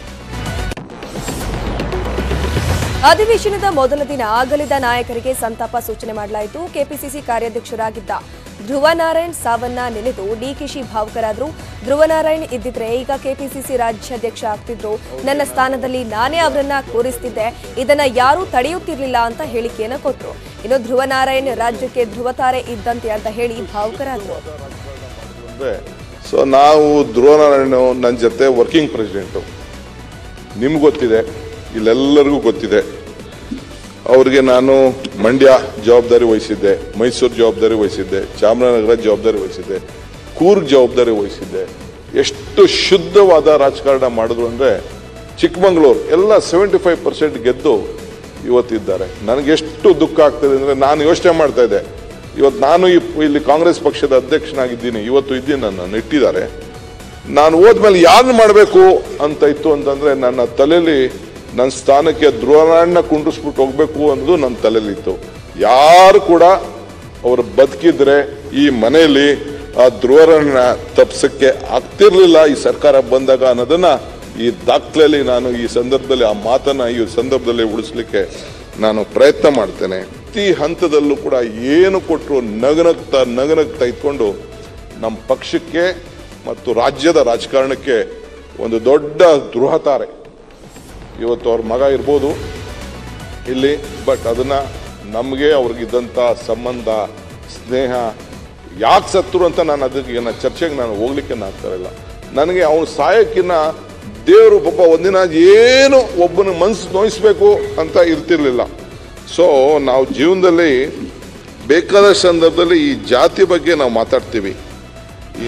A: ಅಧಿವೇಶನದ ಮೊದಲ ದಿನ ಅಗಲಿದ ನಾಯಕರಿಗೆ ಸಂತಾಪ ಸೂಚನೆ ಮಾಡಲಾಯಿತು ಕೆಪಿಸಿಸಿ ಕಾರ್ಯಾಧ್ಯಕ್ಷರಾಗಿದ್ದ ಧ್ರುವನಾರಾಯಣ್ ಸಾವನ್ನ ನೆನೆದು ಡಿಕೆಶಿ ಭಾವುಕರಾದ್ರು ಧ್ರುವನಾರಾಯಣ್ ಇದ್ದಿದ್ರೆ ಈಗ ಕೆಪಿಸಿಸಿ ರಾಜ್ಯಾಧ್ಯಕ್ಷ ಆಗ್ತಿದ್ರು ನನ್ನ ಸ್ಥಾನದಲ್ಲಿ ನಾನೇ ಅವರನ್ನ ಕೂರಿಸ್ತಿದ್ದೆ ಇದನ್ನ ಯಾರೂ ತಡೆಯುತ್ತಿರ್ಲಿಲ್ಲ ಅಂತ ಹೇಳಿಕೆಯನ್ನ ಕೊಟ್ರು ಇನ್ನು ಧ್ರುವನಾರಾಯಣ್ ರಾಜ್ಯಕ್ಕೆ ಧ್ರುವತಾರೆ ಇದ್ದಂತೆ ಅಂತ ಹೇಳಿ ಭಾವುಕರಾದ್ರು
L: ಅಂದ್ರೆ ಸೊ ನಾವು ಧ್ರುವನಾರಾಯಣ ನನ್ನ ಜೊತೆ ವರ್ಕಿಂಗ್ ಪ್ರೆಸಿಡೆಂಟು ನಿಮ್ಗೆ ಗೊತ್ತಿದೆ ಇಲ್ಲೆಲ್ಲರಿಗೂ ಗೊತ್ತಿದೆ ಅವ್ರಿಗೆ ನಾನು ಮಂಡ್ಯ ಜವಾಬ್ದಾರಿ ವಹಿಸಿದ್ದೆ ಮೈಸೂರು ಜವಾಬ್ದಾರಿ ವಹಿಸಿದ್ದೆ ಚಾಮರಾಜನಗರ ಜವಾಬ್ದಾರಿ ವಹಿಸಿದ್ದೆ ಕೂರ್ಗ್ ಜವಾಬ್ದಾರಿ ವಹಿಸಿದ್ದೆ ಎಷ್ಟು ಶುದ್ಧವಾದ ರಾಜಕಾರಣ ಮಾಡಿದ್ರು ಅಂದರೆ ಚಿಕ್ಕಮಂಗ್ಳೂರು ಎಲ್ಲ ಸೆವೆಂಟಿ ಫೈವ್ ಪರ್ಸೆಂಟ್ ಗೆದ್ದು ಇವತ್ತಿದ್ದಾರೆ ನನಗೆ ಎಷ್ಟು ದುಃಖ ಆಗ್ತದೆ ಅಂದರೆ ನಾನು ಯೋಚನೆ ಮಾಡ್ತಾ ಇದ್ದೆ ಇವತ್ತು ನಾನು ಈ- ಇಲ್ಲಿ ಕಾಂಗ್ರೆಸ್ ಪಕ್ಷದ ಅಧ್ಯಕ್ಷನಾಗಿದ್ದೀನಿ ಇವತ್ತು ಇದ್ದೀನಿ ನನ್ನ ಇಟ್ಟಿದ್ದಾರೆ ನಾನು ಹೋದ್ಮೇಲೆ ಯಾರನ್ನ ಮಾಡಬೇಕು ಅಂತ ಇತ್ತು ಅಂತಂದ್ರೆ ನನ್ನ ತಲೆಯಲ್ಲಿ ನನ್ನ ಸ್ಥಾನಕ್ಕೆ ಧ್ರುವನಾರಾಯಣ ಕುಂಡ್ರಿಸ್ಬಿಟ್ಟು ಹೋಗ್ಬೇಕು ಅನ್ನೋದು ನನ್ನ ತಲೆಯಲ್ಲಿತ್ತು ಯಾರು ಕೂಡ ಅವರು ಬದುಕಿದ್ರೆ ಈ ಮನೆಯಲ್ಲಿ ಆ ಧ್ರುವರನ್ನ ತಪ್ಸಕ್ಕೆ ಆಗ್ತಿರ್ಲಿಲ್ಲ ಈ ಸರ್ಕಾರ ಬಂದಾಗ ಅನ್ನೋದನ್ನ ಈ ದಾಖಲೆಯಲ್ಲಿ ನಾನು ಈ ಸಂದರ್ಭದಲ್ಲಿ ಆ ಮಾತನ್ನ ಈ ಸಂದರ್ಭದಲ್ಲಿ ಉಳಿಸ್ಲಿಕ್ಕೆ ನಾನು ಪ್ರಯತ್ನ ಮಾಡ್ತೇನೆ ಪ್ರತಿ ಹಂತದಲ್ಲೂ ಕೂಡ ಏನು ಕೊಟ್ಟರು ನಗನಗ್ತಾ ನಗನಗ್ತಾ ಇದ್ಕೊಂಡು ನಮ್ಮ ಪಕ್ಷಕ್ಕೆ ಮತ್ತು ರಾಜ್ಯದ ರಾಜಕಾರಣಕ್ಕೆ ಒಂದು ದೊಡ್ಡ ದ್ರೋಹತಾರೆ ಇವತ್ತು ಅವ್ರ ಮಗ ಇರ್ಬೋದು ಇಲ್ಲಿ ಬಟ್ ಅದನ್ನ ನಮಗೆ ಅವ್ರಿಗಿದ್ದಂಥ ಸಂಬಂಧ ಸ್ನೇಹ ಯಾಕೆ ಸತ್ರು ಅಂತ ನಾನು ಅದಕ್ಕೆ ನನ್ನ ಚರ್ಚೆಗೆ ನಾನು ಹೋಗ್ಲಿಕ್ಕೆ ನಾನು ಆಗ್ತಾ ಇಲ್ಲ ನನಗೆ ಅವನು ಸಾಯಕ್ಕಿನ್ನ ದೇವರು ಪಾಪ ಒಂದಿನ ಏನು ಒಬ್ಬನ ಮನಸ್ಸು ನೋಯಿಸ್ಬೇಕು ಅಂತ ಇರ್ತಿರ್ಲಿಲ್ಲ ಸೊ ನಾವು ಜೀವನದಲ್ಲಿ ಬೇಕಾದ ಸಂದರ್ಭದಲ್ಲಿ ಈ ಜಾತಿ ಬಗ್ಗೆ ನಾವು ಮಾತಾಡ್ತೀವಿ ಈ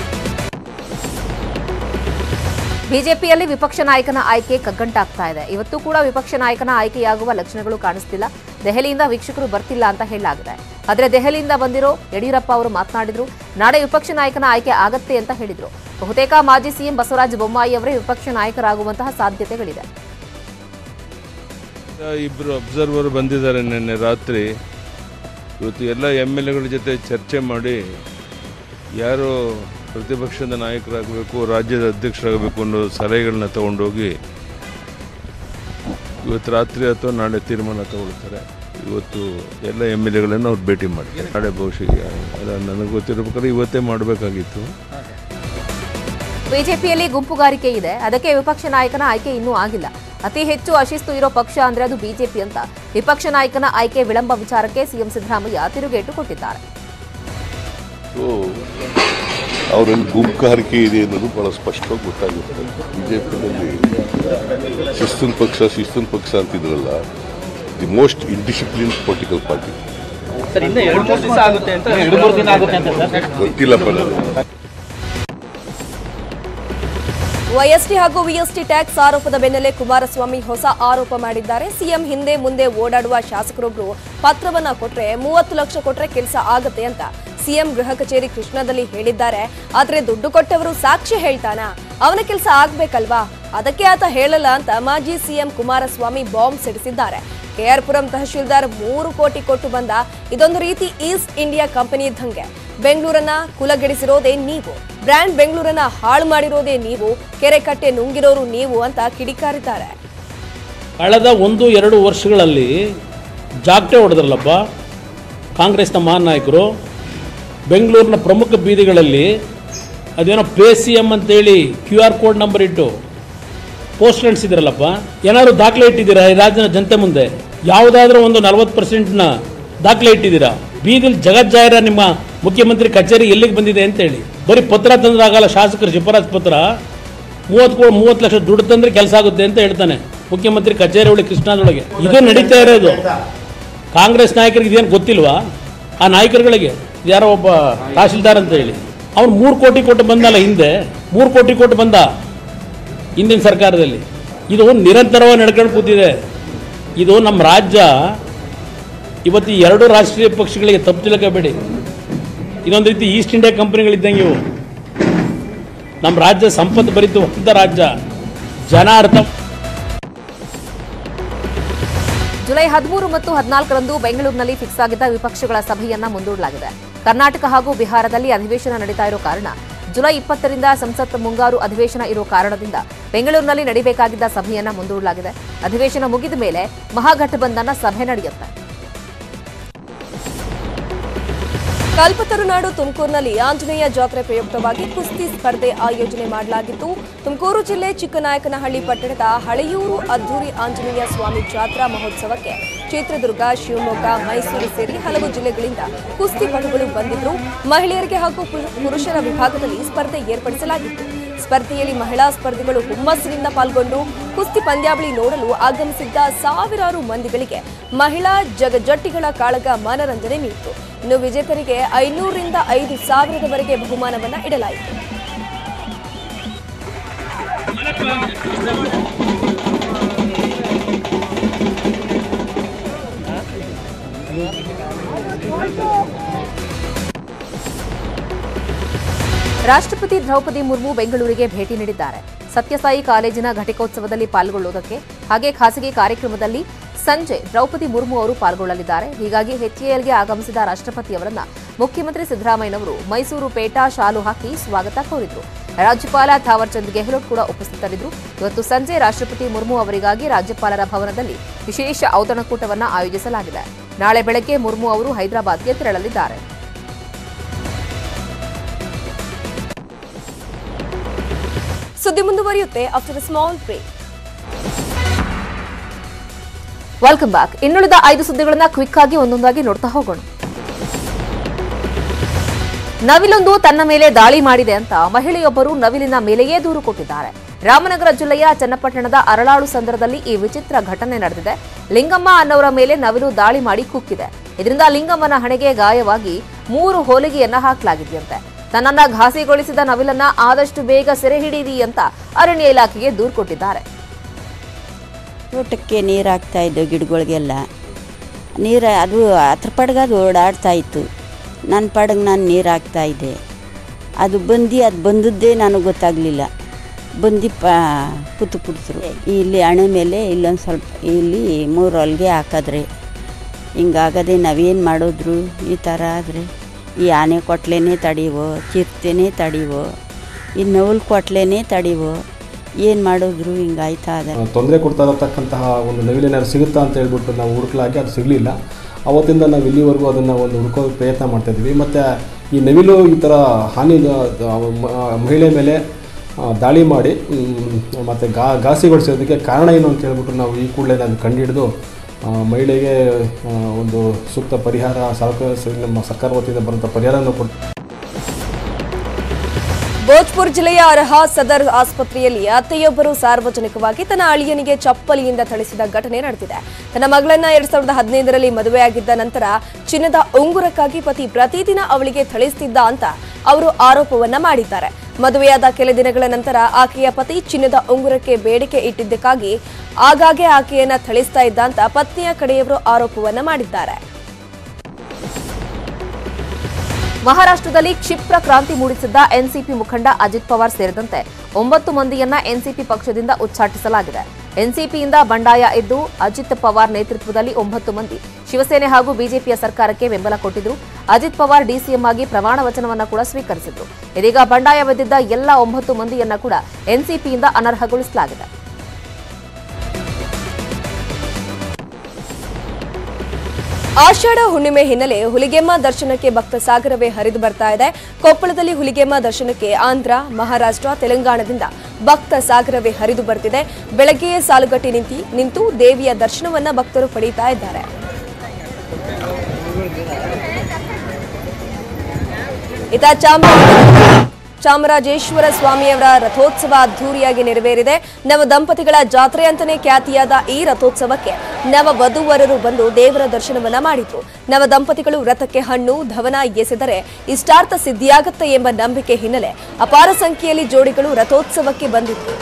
B: ಬಿಜೆಪಿಯಲ್ಲಿ ವಿಪಕ್ಷ ನಾಯಕನ ಆಯ್ಕೆ ಕಗ್ಗಂಟಾಗ್ತಾ ಇದೆ ಇವತ್ತು ಕೂಡ ವಿಪಕ್ಷ ನಾಯಕನ ಆಯ್ಕೆಯಾಗುವ ಲಕ್ಷಣಗಳು ಕಾಣಿಸ್ತಿಲ್ಲ ದೆಹಲಿಯಿಂದ ವೀಕ್ಷಕರು ಬರ್ತಿಲ್ಲ ಅಂತ ಹೇಳಲಾಗಿದೆ ಆದರೆ ದೆಹಲಿಯಿಂದ ಬಂದಿರೋ ಯಡಿಯೂರಪ್ಪ ಅವರು ಮಾತನಾಡಿದ್ರು ನಾಳೆ ವಿಪಕ್ಷ ನಾಯಕನ ಆಯ್ಕೆ ಆಗತ್ತೆ ಅಂತ ಹೇಳಿದ್ರು ಬಹುತೇಕ ಮಾಜಿ ಸಿಎಂ ಬಸವರಾಜ ಬೊಮ್ಮಾಯಿ ಅವರೇ ವಿಪಕ್ಷ ನಾಯಕರಾಗುವಂತಹ ಸಾಧ್ಯತೆಗಳಿದೆ
M: ಇಬ್ಬರು ಅಬ್ಸರ್ವರ್ ಬಂದಿದ್ದಾರೆ ನಿನ್ನೆ ರಾತ್ರಿ ಇವತ್ತು ಎಲ್ಲ ಎಮ್ ಎಲ್ ಎಗಳ ಜೊತೆ ಚರ್ಚೆ ಮಾಡಿ ಯಾರು ಪ್ರತಿಪಕ್ಷದ ನಾಯಕರಾಗಬೇಕು ರಾಜ್ಯದ ಅಧ್ಯಕ್ಷರಾಗಬೇಕು ಅನ್ನೋ ಸಲಹೆಗಳನ್ನ ತಗೊಂಡೋಗಿ ಇವತ್ತು ರಾತ್ರಿ ಅಥವಾ ನಾಳೆ ತೀರ್ಮಾನ ತಗೊಳ್ತಾರೆ ಇವತ್ತು ಎಲ್ಲ ಎಮ್ ಎಲ್ ಎಗಳನ್ನು ಅವ್ರು ಭೇಟಿ ಮಾಡ್ತಾರೆ ನಾಳೆ ಬಹುಶಃ ಅಲ್ಲ ನನಗೆ ಗೊತ್ತಿರ್ಬೇಕಾದ್ರೆ ಇವತ್ತೇ ಮಾಡಬೇಕಾಗಿತ್ತು
B: ಬಿಜೆಪಿಯಲ್ಲಿ ಗುಂಪುಗಾರಿಕೆ ಇದೆ ಅದಕ್ಕೆ ವಿಪಕ್ಷ ನಾಯಕನ ಆಯ್ಕೆ ಇನ್ನೂ ಆಗಿಲ್ಲ ಅತಿ ಹೆಚ್ಚು ಅಶಿಸ್ತು ಇರೋ ಪಕ್ಷ ಅಂದ್ರೆ ಅದು ಬಿಜೆಪಿ ಅಂತ ವಿಪಕ್ಷ ನಾಯಕನ ಆಯ್ಕೆ ವಿಳಂಬ ವಿಚಾರಕ್ಕೆ ಸಿಎಂ ಸಿದ್ದರಾಮಯ್ಯ ತಿರುಗೇಟು ಕೊಟ್ಟಿದ್ದಾರೆ
N: ಸೊ ಅವರಲ್ಲಿ ಗುಂಪುಗಾರಿಕೆ ಇದೆ ಅನ್ನೋದು ಬಹಳ ಸ್ಪಷ್ಟವಾಗಿ ಗೊತ್ತಾಗುತ್ತೆ ಬಿಜೆಪಿನಲ್ಲಿ ಶಿಸ್ತುನ್ ಪಕ್ಷ ಶಿಸ್ತುನ್ ಪಕ್ಷ ಅಂತಿದ್ರಲ್ಲ the most indiscipline political party
H: sir ಇನ್ನು ಎರಡು ಮೂರು ದಿವಸ ಆಗುತ್ತೆ ಅಂತ ಎರಡು ಮೂರು ದಿನ ಆಗುತ್ತೆ ಅಂತ ಸರ್
N: ಗೊತ್ತಿಲ್ಲಪ್ಪ ನನಗೆ
A: ವೈಎಸ್ಟಿ ಹಾಗೂ ವಿಎಸ್ಟಿ ಟ್ಯಾಕ್ಸ್ ಆರೋಪದ ಬೆನ್ನಲ್ಲೇ ಕುಮಾರಸ್ವಾಮಿ ಹೊಸ ಆರೋಪ ಮಾಡಿದ್ದಾರೆ ಸಿಎಂ ಹಿಂದೆ ಮುಂದೆ ಓಡಾಡುವ ಶಾಸಕರೊಬ್ರು ಪತ್ರವನ್ನ ಕೊಟ್ರೆ ಮೂವತ್ತು ಲಕ್ಷ ಕೊಟ್ರೆ ಕೆಲಸ ಆಗತ್ತೆ ಅಂತ ಸಿಎಂ ಗೃಹ ಕಚೇರಿ ಕೃಷ್ಣದಲ್ಲಿ ಹೇಳಿದ್ದಾರೆ ಆದ್ರೆ ದುಡ್ಡು ಕೊಟ್ಟವರು ಸಾಕ್ಷಿ ಹೇಳ್ತಾನ ಅವನ ಕೆಲಸ ಆಗ್ಬೇಕಲ್ವಾ ಅದಕ್ಕೆ ಆತ ಹೇಳಲ್ಲ ಅಂತ ಮಾಜಿ ಸಿಎಂ ಕುಮಾರಸ್ವಾಮಿ ಬಾಂಬ್ ಸಿಡಿಸಿದ್ದಾರೆ ಕೆಆರ್ಪುರಂ ತಹಶೀಲ್ದಾರ್ ಮೂರು ಕೋಟಿ ಕೊಟ್ಟು ಬಂದ ಇದೊಂದು ರೀತಿ ಈಸ್ಟ್ ಇಂಡಿಯಾ ಕಂಪನಿ ಇದ್ದಂಗೆ ಬೆಂಗಳೂರನ್ನ ಕುಲಗೆಡಿಸಿರೋದೇ ನೀವು ಬ್ರ್ಯಾಂಡ್ ಬೆಂಗಳೂರನ್ನ ಹಾಳು ಮಾಡಿರೋದೇ ನೀವು ಕೆರೆ ಕಟ್ಟೆ ನುಂಗಿರೋರು ನೀವು ಅಂತ ಕಿಡಿಕಾರಿದ್ದಾರೆ
I: ಕಳೆದ ಒಂದು ಎರಡು ವರ್ಷಗಳಲ್ಲಿ ಜಾಗಟೆ ಹೊಡೆದ್ರಲ್ಲಪ್ಪ ಕಾಂಗ್ರೆಸ್ನ ಮಹಾನ್ ನಾಯಕರು ಬೆಂಗಳೂರಿನ ಪ್ರಮುಖ ಬೀದಿಗಳಲ್ಲಿ ಅದೇನೋ ಪೇ ಸಿ ಎಮ್ ಅಂತೇಳಿ ಕ್ಯೂ ಆರ್ ಕೋಡ್ ನಂಬರ್ ಇಟ್ಟು ಪೋಸ್ಟರ್ ಅಂಟಿಸಿದ್ರಲ್ಲಪ್ಪ ಏನಾದ್ರು ದಾಖಲೆ ಇಟ್ಟಿದ್ದೀರಾ ಈ ರಾಜ್ಯದ ಜನತೆ ಮುಂದೆ ಯಾವುದಾದ್ರೂ ಒಂದು ನಲವತ್ತು ಪರ್ಸೆಂಟ್ನ ದಾಖಲೆ ಇಟ್ಟಿದ್ದೀರಾ ಬೀದಿಲಿ ಜಗಜ್ಜಾಹಿರ ನಿಮ್ಮ ಮುಖ್ಯಮಂತ್ರಿ ಕಚೇರಿ ಎಲ್ಲಿಗೆ ಬಂದಿದೆ ಅಂತೇಳಿ ಬರೀ ಪತ್ರ ತಂದ್ರಾಗಲ್ಲ ಶಾಸಕರ ಶಿಫಾರಸ್ ಪತ್ರ ಮೂವತ್ತು ಕೋ ಮೂವತ್ತು ಲಕ್ಷ ದುಡ್ಡು ತಂದ್ರೆ ಕೆಲಸ ಆಗುತ್ತೆ ಅಂತ ಹೇಳ್ತಾನೆ ಮುಖ್ಯಮಂತ್ರಿ ಕಚೇರಿ ಒಳಗೆ ಕೃಷ್ಣಾದೊಳಗೆ ಇದು ನಡೀತಾ ಇರೋದು ಕಾಂಗ್ರೆಸ್ ನಾಯಕರಿಗೆ ಇದೇನು ಗೊತ್ತಿಲ್ವಾ ಆ ನಾಯಕರುಗಳಿಗೆ ಯಾರೋ ಒಬ್ಬ ತಹಶೀಲ್ದಾರ್ ಅಂತ ಹೇಳಿ ಅವ್ನು ಮೂರು ಕೋಟಿ ಕೊಟ್ಟು ಬಂದಲ್ಲ ಹಿಂದೆ ಮೂರು ಕೋಟಿ ಕೊಟ್ಟು ಬಂದ ಹಿಂದಿನ ಸರ್ಕಾರದಲ್ಲಿ ಇದು ನಿರಂತರವಾಗಿ ನಡ್ಕೊಂಡು ಕೂತಿದೆ ಇದು ನಮ್ಮ ರಾಜ್ಯ ಇವತ್ತು ಈ ಎರಡು ರಾಷ್ಟ್ರೀಯ ಪಕ್ಷಗಳಿಗೆ ತಪ್ಪು ತಿಳ್ಕೋಬೇಡಿ ಇದೊಂದು ರೀತಿ ಈಸ್ಟ್ ಇಂಡಿಯಾ ಕಂಪನಿಗಳಿದ್ದಂಗೆ ಇವು ನಮ್ಮ ರಾಜ್ಯ ಸಂಪತ್ತು ಭರಿತವಾದ ರಾಜ್ಯ ಜನ ಅರ್ಥ
B: ಜುಲೈ ಹದಿಮೂರು ಮತ್ತು ಹದಿನಾಲ್ಕರಂದು ಬೆಂಗಳೂರಿನಲ್ಲಿ ಫಿಕ್ಸ್ ಆಗಿದ್ದ ವಿಪಕ್ಷಗಳ ಸಭೆಯನ್ನ ಮುಂದೂಡಲಾಗಿದೆ ಕರ್ನಾಟಕ ಹಾಗೂ ಬಿಹಾರದಲ್ಲಿ ಅಧಿವೇಶನ ನಡೀತಾ ಇರೋ ಕಾರಣ ಜುಲೈ ಇಪ್ಪತ್ತರಿಂದ ಸಂಸತ್ ಮುಂಗಾರು ಅಧಿವೇಶನ ಇರೋ ಕಾರಣದಿಂದ ಬೆಂಗಳೂರಿನಲ್ಲಿ ನಡೀಬೇಕಾಗಿದ್ದ ಸಭೆಯನ್ನ ಮುಂದೂಡಲಾಗಿದೆ ಅಧಿವೇಶನ ಮುಗಿದ ಮೇಲೆ ಮಹಾಗಠಬಂಧನ ಸಭೆ ನಡೆಯುತ್ತೆ
A: ಕಲ್ಪತರುನಾಡು ತುಮಕೂರಿನಲ್ಲಿ ಆಂಜನೇಯ ಜಾತ್ರೆ ಪ್ರಯುಕ್ತವಾಗಿ ಕುಸ್ತಿ ಸ್ಪರ್ಧೆ ಆಯೋಜನೆ ಮಾಡಲಾಗಿತ್ತು ತುಮಕೂರು ಜಿಲ್ಲೆ ಚಿಕ್ಕನಾಯಕನಹಳ್ಳಿ ಪಟ್ಟಣದ ಹಳೆಯೂರು ಅದ್ದೂರಿ ಆಂಜನೇಯ ಸ್ವಾಮಿ ಜಾತ್ರಾ ಮಹೋತ್ಸವಕ್ಕೆ ಚಿತ್ರದುರ್ಗ ಶಿವಮೊಗ್ಗ ಮೈಸೂರು ಸೇರಿ ಹಲವು ಜಿಲ್ಲೆಗಳಿಂದ ಕುಸ್ತಿಪಟುಗಳು ಬಂದಿದ್ರು ಮಹಿಳೆಯರಿಗೆ ಹಾಗೂ ಪು- ಪುರುಷರ ವಿಭಾಗದಲ್ಲಿ ಸ್ಪರ್ಧೆ ಏರ್ಪಡಿಸಲಾಗಿತ್ತು ಸ್ಪರ್ಧೆಯಲ್ಲಿ ಮಹಿಳಾ ಸ್ಪರ್ಧಿಗಳು ಹುಮ್ಮಸ್ಸಿನಿಂದ ಪಾಲ್ಗೊಂಡು ಕುಸ್ತಿ ಪಂದ್ಯಾವಳಿ ನೋಡಲು ಆಗಮಿಸಿದ್ದ ಸಾವಿರಾರು ಮಂದಿಗಳಿಗೆ ಮಹಿಳಾ ಜಗಜಟ್ಟಿಗಳ ಕಾಳಗ ಮನರಂಜನೆ ನೀಡಿತು ಇನ್ನು ವಿಜೇತರಿಗೆ ಐನೂರರಿಂದ ಐದು ಸಾವಿರದವರೆಗೆ ಬಹುಮಾನವನ್ನ ಇಡಲಾಯಿತು
B: ರಾಷ್ಟ್ರಪತಿ ದ್ರೌಪದಿ ಮುರ್ಮು ಬೆಂಗಳೂರಿಗೆ ಭೇಟಿ ನೀಡಿದ್ದಾರೆ ಸತ್ಯಸಾಯಿ ಕಾಲೇಜಿನ ಘಟಿಕೋತ್ಸವದಲ್ಲಿ ಪಾಲ್ಗೊಳ್ಳುವುದಕ್ಕೆ ಹಾಗೆ ಖಾಸಗಿ ಕಾರ್ಯಕ್ರಮದಲ್ಲಿ ಸಂಜೆ ದ್ರೌಪದಿ ಮುರ್ಮು ಅವರು ಪಾಲ್ಗೊಳ್ಳಲಿದ್ದಾರೆ ಹೀಗಾಗಿ ಎಚ್ಎಎಲ್ಗೆ ಆಗಮಿಸಿದ ರಾಷ್ಟ್ರಪತಿಯವರನ್ನ ಮುಖ್ಯಮಂತ್ರಿ ಸಿದ್ದರಾಮಯ್ಯನವರು ಮೈಸೂರು ಪೇಟಾ ಶಾಲು ಹಾಕಿ ಸ್ವಾಗತ ಕೋರಿದ್ರು ರಾಜ್ಯಪಾಲ ಥಾವರ್ಚಂದ್ ಗೆಹ್ಲೋಟ್ ಕೂಡ ಉಪಸ್ಥಿತರಿದ್ದರು ಇವತ್ತು ಸಂಜೆ ರಾಷ್ಟ್ರಪತಿ ಮುರ್ಮು ಅವರಿಗಾಗಿ ರಾಜ್ಯಪಾಲರ ಭವನದಲ್ಲಿ ವಿಶೇಷ ಔತಣಕೂಟವನ್ನು ಆಯೋಜಿಸಲಾಗಿದೆ ನಾಳೆ ಬೆಳಗ್ಗೆ ಮುರ್ಮು ಅವರು ಹೈದರಾಬಾದ್ಗೆ ತೆರಳಲಿದ್ದಾರೆ
A: ಸುದ್ದಿ ಮುಂದುವರಿಯುತ್ತೆ after small break
B: welcome back ಇನ್ನುಳಿದ ಐದು ಸುದ್ದಿಗಳನ್ನ ಕ್ವಿಕ್ ಆಗಿ ಒಂದೊಂದಾಗಿ ನೋಡ್ತಾ ಹೋಗೋಣ ನವಿಲೊಂದು ತನ್ನ ಮೇಲೆ ದಾಳಿ ಮಾಡಿದೆ ಅಂತ ಮಹಿಳೆಯೊಬ್ಬರು ನವಿಲಿನ ಮೇಲೆಯೇ ದೂರು ಕೊಟ್ಟಿದ್ದಾರೆ ರಾಮನಗರ ಜಿಲ್ಲೆಯ ಚನ್ನಪಟ್ಟಣದ ಅರಳಾಳು ಸಂದರದಲ್ಲಿ ಈ ವಿಚಿತ್ರ ಘಟನೆ ನಡೆದಿದೆ ಲಿಂಗಮ್ಮ ಅನ್ನವರ ಮೇಲೆ ನವಿಲು ದಾಳಿ ಮಾಡಿ ಕುಕ್ಕಿದೆ ಇದರಿಂದ ಲಿಂಗಮ್ಮನ ಹಣೆಗೆ ಗಾಯವಾಗಿ ಮೂರು ಹೋಲಿಗೆಯನ್ನ ಹಾಕಲಾಗಿದೆಯಂತೆ ತನ್ನನ್ನ ಘಾಸಿಗೊಳಿಸಿದ ನವಿಲನ್ನ ಆದಷ್ಟು ಬೇಗ ಸೆರೆ ಹಿಡಿಯಿರಿ ಅಂತ ಅರಣ್ಯ ಇಲಾಖೆಗೆ ದೂರು ಕೊಟ್ಟಿದ್ದಾರೆ
O: ತೋಟಕ್ಕೆ ನೀರು ಹಾಕ್ತಾ ಇದ್ದೋ ಗಿಡಗಳಿಗೆಲ್ಲ ನೀರು ಅದು ಅದ್ರ ಪಡ್ಗೆ ಅದು ಓಡಾಡ್ತಾ ಇತ್ತು ನನ್ನ ಪಡಗೆ ನಾನು ನೀರು ಹಾಕ್ತಾ ಇದ್ದೆ ಅದು ಬಂದು ಅದು ಬಂದದ್ದೇ ನನಗೆ ಗೊತ್ತಾಗಲಿಲ್ಲ ಬಂದು ಪ ಕುತ್ತು ಕುಡಿದ್ರು ಇಲ್ಲಿ ಹಣೆ ಮೇಲೆ ಇಲ್ಲೊಂದು ಸ್ವಲ್ಪ ಇಲ್ಲಿ ಮೂರು ಹೊಲ್ಗೆ ಹಾಕಿದ್ರೆ ಹಿಂಗಾಗದೆ ನಾವೇನು ಮಾಡಿದ್ರು ಈ ಥರ ಆದರೆ ಈ ಆನೆ ಕೊಟ್ಲೇನೆ ತಡೀವೋ ಚಿರತೆನೇ ತಡೀವೋ ಈ ನವಲ್ ಕೊಟ್ಲೇನೆ ತಡೀವೋ ಏನು ಮಾಡಿದ್ರು ಹಿಂಗಾಯ್ತಾ ಅದ
P: ತೊಂದರೆ ಕೊಡ್ತಾ ಇರತಕ್ಕಂತಹ ಒಂದು ನವಿಲೇನಾದ್ರು ಸಿಗುತ್ತಾ ಅಂತ ಹೇಳ್ಬಿಟ್ಟು ನಾವು ಹುಡುಕ್ಲಾಗಿ ಅದು ಸಿಗಲಿಲ್ಲ ಅವತ್ತಿಂದ ನಾವು ಇಲ್ಲಿವರೆಗೂ ಅದನ್ನು ಒಂದು ಹುಡುಕೋ ಪ್ರಯತ್ನ ಮಾಡ್ತಾಯಿದ್ವಿ ಮತ್ತು ಈ ನವಿಲು ಈ ಥರ ಹಾನಿ ಮಹಿಳೆ ಮೇಲೆ ಆ, ದಾಳಿ ಮಾಡಿ ಮತ್ತು ಗಾ ಘಾಸಿಗೊಳಿಸೋದಕ್ಕೆ ಕಾರಣ ಏನು ಅಂತ ಹೇಳ್ಬಿಟ್ಟು ನಾವು ಈ ಕೂಡಲೇ ನಾನು ಕಂಡುಹಿಡಿದು ಆ, ಮಹಿಳೆಗೆ ಆ, ಒಂದು ಸೂಕ್ತ ಪರಿಹಾರ ಸರ್ಕಾರ ನಮ್ಮ ಸರ್ಕಾರ ವತಿಯಿಂದ ಬರುವಂಥ ಪರಿಹಾರವನ್ನು ಕೊಟ್ಟು
A: ಭೋಜ್ಪುರ್ ಜಿಲ್ಲೆಯ ಅರ್ಹ ಸದರ್ ಆಸ್ಪತ್ರೆಯಲ್ಲಿ ಅತ್ತೆಯೊಬ್ಬರು ಸಾರ್ವಜನಿಕವಾಗಿ ತನ್ನ ಅಳಿಯನಿಗೆ ಚಪ್ಪಲಿಯಿಂದ ಥಳಿಸಿದ ಘಟನೆ ನಡೆದಿದೆ ತನ್ನ ಮಗಳನ್ನ ಎರಡ್ ಸಾವಿರದ ಹದಿನೈದರಲ್ಲಿ ಮದುವೆಯಾಗಿದ್ದ ನಂತರ ಚಿನ್ನದ ಉಂಗುರಕ್ಕಾಗಿ ಪತಿ ಪ್ರತಿದಿನ ಅವಳಿಗೆ ಥಳಿಸ್ತಿದ್ದ ಅಂತ ಅವರು ಆರೋಪವನ್ನ ಮಾಡಿದ್ದಾರೆ ಮದುವೆಯಾದ ಕೆಲ ದಿನಗಳ ನಂತರ ಆಕೆಯ ಪತಿ ಚಿನ್ನದ ಉಂಗುರಕ್ಕೆ ಬೇಡಿಕೆ ಇಟ್ಟಿದ್ದಕ್ಕಾಗಿ ಆಗಾಗ್ಗೆ ಆಕೆಯನ್ನ ಥಳಿಸ್ತಾ ಇದ್ದ ಅಂತ ಪತ್ನಿಯ ಕಡೆಯವರು ಆರೋಪವನ್ನ ಮಾಡಿದ್ದಾರೆ
B: ಮಹಾರಾಷ್ಟ್ರದಲ್ಲಿ ಕ್ಷಿಪ್ರ ಕ್ರಾಂತಿ ಮೂಡಿಸಿದ್ದ ಎನ್ಸಿಪಿ ಮುಖಂಡ ಅಜಿತ್ ಪವಾರ್ ಸೇರಿದಂತೆ ಒಂಬತ್ತು ಮಂದಿಯನ್ನ ಎನ್ಸಿಪಿ ಪಕ್ಷದಿಂದ ಉಚ್ಚಾಟಿಸಲಾಗಿದೆ ಎನ್ಸಿಪಿಯಿಂದ ಬಂಡಾಯ ಎದ್ದು ಅಜಿತ್ ಪವಾರ್ ನೇತೃತ್ವದಲ್ಲಿ ಒಂಬತ್ತು ಮಂದಿ ಶಿವಸೇನೆ ಹಾಗೂ ಬಿಜೆಪಿಯ ಸರ್ಕಾರಕ್ಕೆ ಬೆಂಬಲ ಕೊಟ್ಟಿದ್ರು ಅಜಿತ್ ಪವಾರ್ ಡಿಸಿಎಂ ಆಗಿ ಪ್ರಮಾಣ ವಚನವನ್ನ ಕೂಡ ಸ್ವೀಕರಿಸಿದ್ರು ಇದೀಗ ಬಂಡಾಯವೆದ್ದಿದ್ದ ಎಲ್ಲ ಒಂಬತ್ತು ಮಂದಿಯನ್ನ ಕೂಡ ಎನ್ಸಿಪಿಯಿಂದ ಅನರ್ಹಗೊಳಿಸಲಾಗಿದೆ
A: ಆಷಾಢ ಹುಣ್ಣಿಮೆ ಹಿನ್ನೆಲೆ ಹುಲಿಗೆಮ್ಮ ದರ್ಶನಕ್ಕೆ ಭಕ್ತ ಸಾಗರವೇ ಹರಿದು ಬರ್ತಾ ಇದೆ ಕೊಪ್ಪಳದಲ್ಲಿ ಹುಲಿಗೆಮ್ಮ ದರ್ಶನಕ್ಕೆ ಆಂಧ್ರ ಮಹಾರಾಷ್ಟ್ರ ತೆಲಂಗಾಣದಿಂದ ಭಕ್ತ ಸಾಗರವೇ ಹರಿದು ಬರ್ತಿದೆ ಬೆಳಗ್ಗೆಯೇ ಸಾಲುಗಟ್ಟಿ ನಿಂತಿ ನಿಂತು ದೇವಿಯ ದರ್ಶನವನ್ನ ಭಕ್ತರು ಪಡೀತಾ ಇದ್ದಾರೆ ಇತ ಚಾಮರಾಜ ಚಾಮರಾಜೇಶ್ವರ ಸ್ವಾಮಿಯವರ ರಥೋತ್ಸವ ಅದ್ದೂರಿಯಾಗಿ ನೆರವೇರಿದೆ ನವ ದಂಪತಿಗಳ ಜಾತ್ರೆ ಅಂತಾನೆ ಖ್ಯಾತಿಯಾದ ಈ ರಥೋತ್ಸವಕ್ಕೆ ನವ ವಧುವರರು ಬಂದು ದೇವರ ದರ್ಶನವನ್ನ ಮಾಡಿದ್ರು ನವ ದಂಪತಿಗಳು ರಥಕ್ಕೆ ಹಣ್ಣು ಧವನ ಎಸೆದರೆ ಇಷ್ಟಾರ್ಥ ಸಿದ್ಧಿಯಾಗುತ್ತೆ ಎಂಬ ನಂಬಿಕೆ ಹಿನ್ನೆಲೆ ಅಪಾರ ಸಂಖ್ಯೆಯಲ್ಲಿ ಜೋಡಿಗಳು ರಥೋತ್ಸವಕ್ಕೆ ಬಂದಿತ್ತು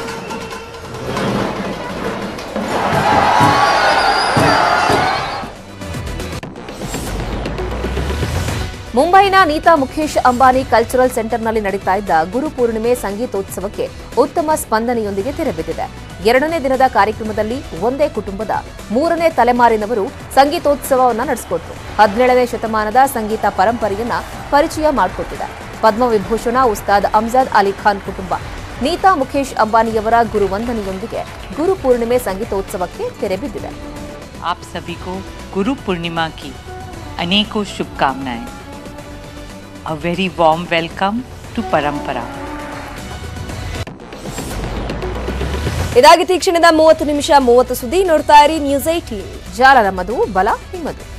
B: ಮುಂಬೈನ ನೀತಾ ಮುಖೇಶ್ ಅಂಬಾನಿ ಕಲ್ಚರಲ್ ಸೆಂಟರ್ನಲ್ಲಿ ನಡೀತಾ ಇದ್ದ ಗುರು ಪೂರ್ಣಿಮೆ ಸಂಗೀತೋತ್ಸವಕ್ಕೆ ಉತ್ತಮ ಸ್ಪಂದನೆಯೊಂದಿಗೆ ತೆರೆಬಿದ್ದಿದೆ ಎರಡನೇ ದಿನದ ಕಾರ್ಯಕ್ರಮದಲ್ಲಿ ಒಂದೇ ಕುಟುಂಬದ ಮೂರನೇ ತಲೆಮಾರಿನವರು ಸಂಗೀತೋತ್ಸವವನ್ನು ನಡೆಸಿಕೊಟ್ರು ಹದಿನೇಳನೇ ಶತಮಾನದ ಸಂಗೀತ ಪರಂಪರೆಯನ್ನ ಪರಿಚಯ ಮಾಡಿಕೊಟ್ಟಿದೆ ಪದ್ಮವಿಭೂಷಣ ಉಸ್ತಾದ್ ಅಮ್ಜದ್ ಅಲಿ ಖಾನ್ ಕುಟುಂಬ ನೀತಾ ಮುಖೇಶ್ ಅಂಬಾನಿಯವರ ಗುರುವಂದನೆಯೊಂದಿಗೆ ಗುರು ಪೂರ್ಣಿಮೆ ಸಂಗೀತೋತ್ಸವಕ್ಕೆ ತೆರೆಬಿದ್ದಿದೆ
Q: आप सभी को गुरु पूर्णिमा की अनेकों शुभकामनाएं a very warm welcome to Parampara
A: ಇದಾಗಿತ್ತು ಈ ಕ್ಷಣದ ಮೂವತ್ತು ನಿಮಿಷ ಮೂವತ್ತು ಸುದ್ದಿ ನೋಡ್ತಾ ಇರಿ ನ್ಯೂಸ್ ಏಟೀನ್
B: ಜಾಲ ನಮ್ಮದು ಬಲ ನಿಮ್ಮದು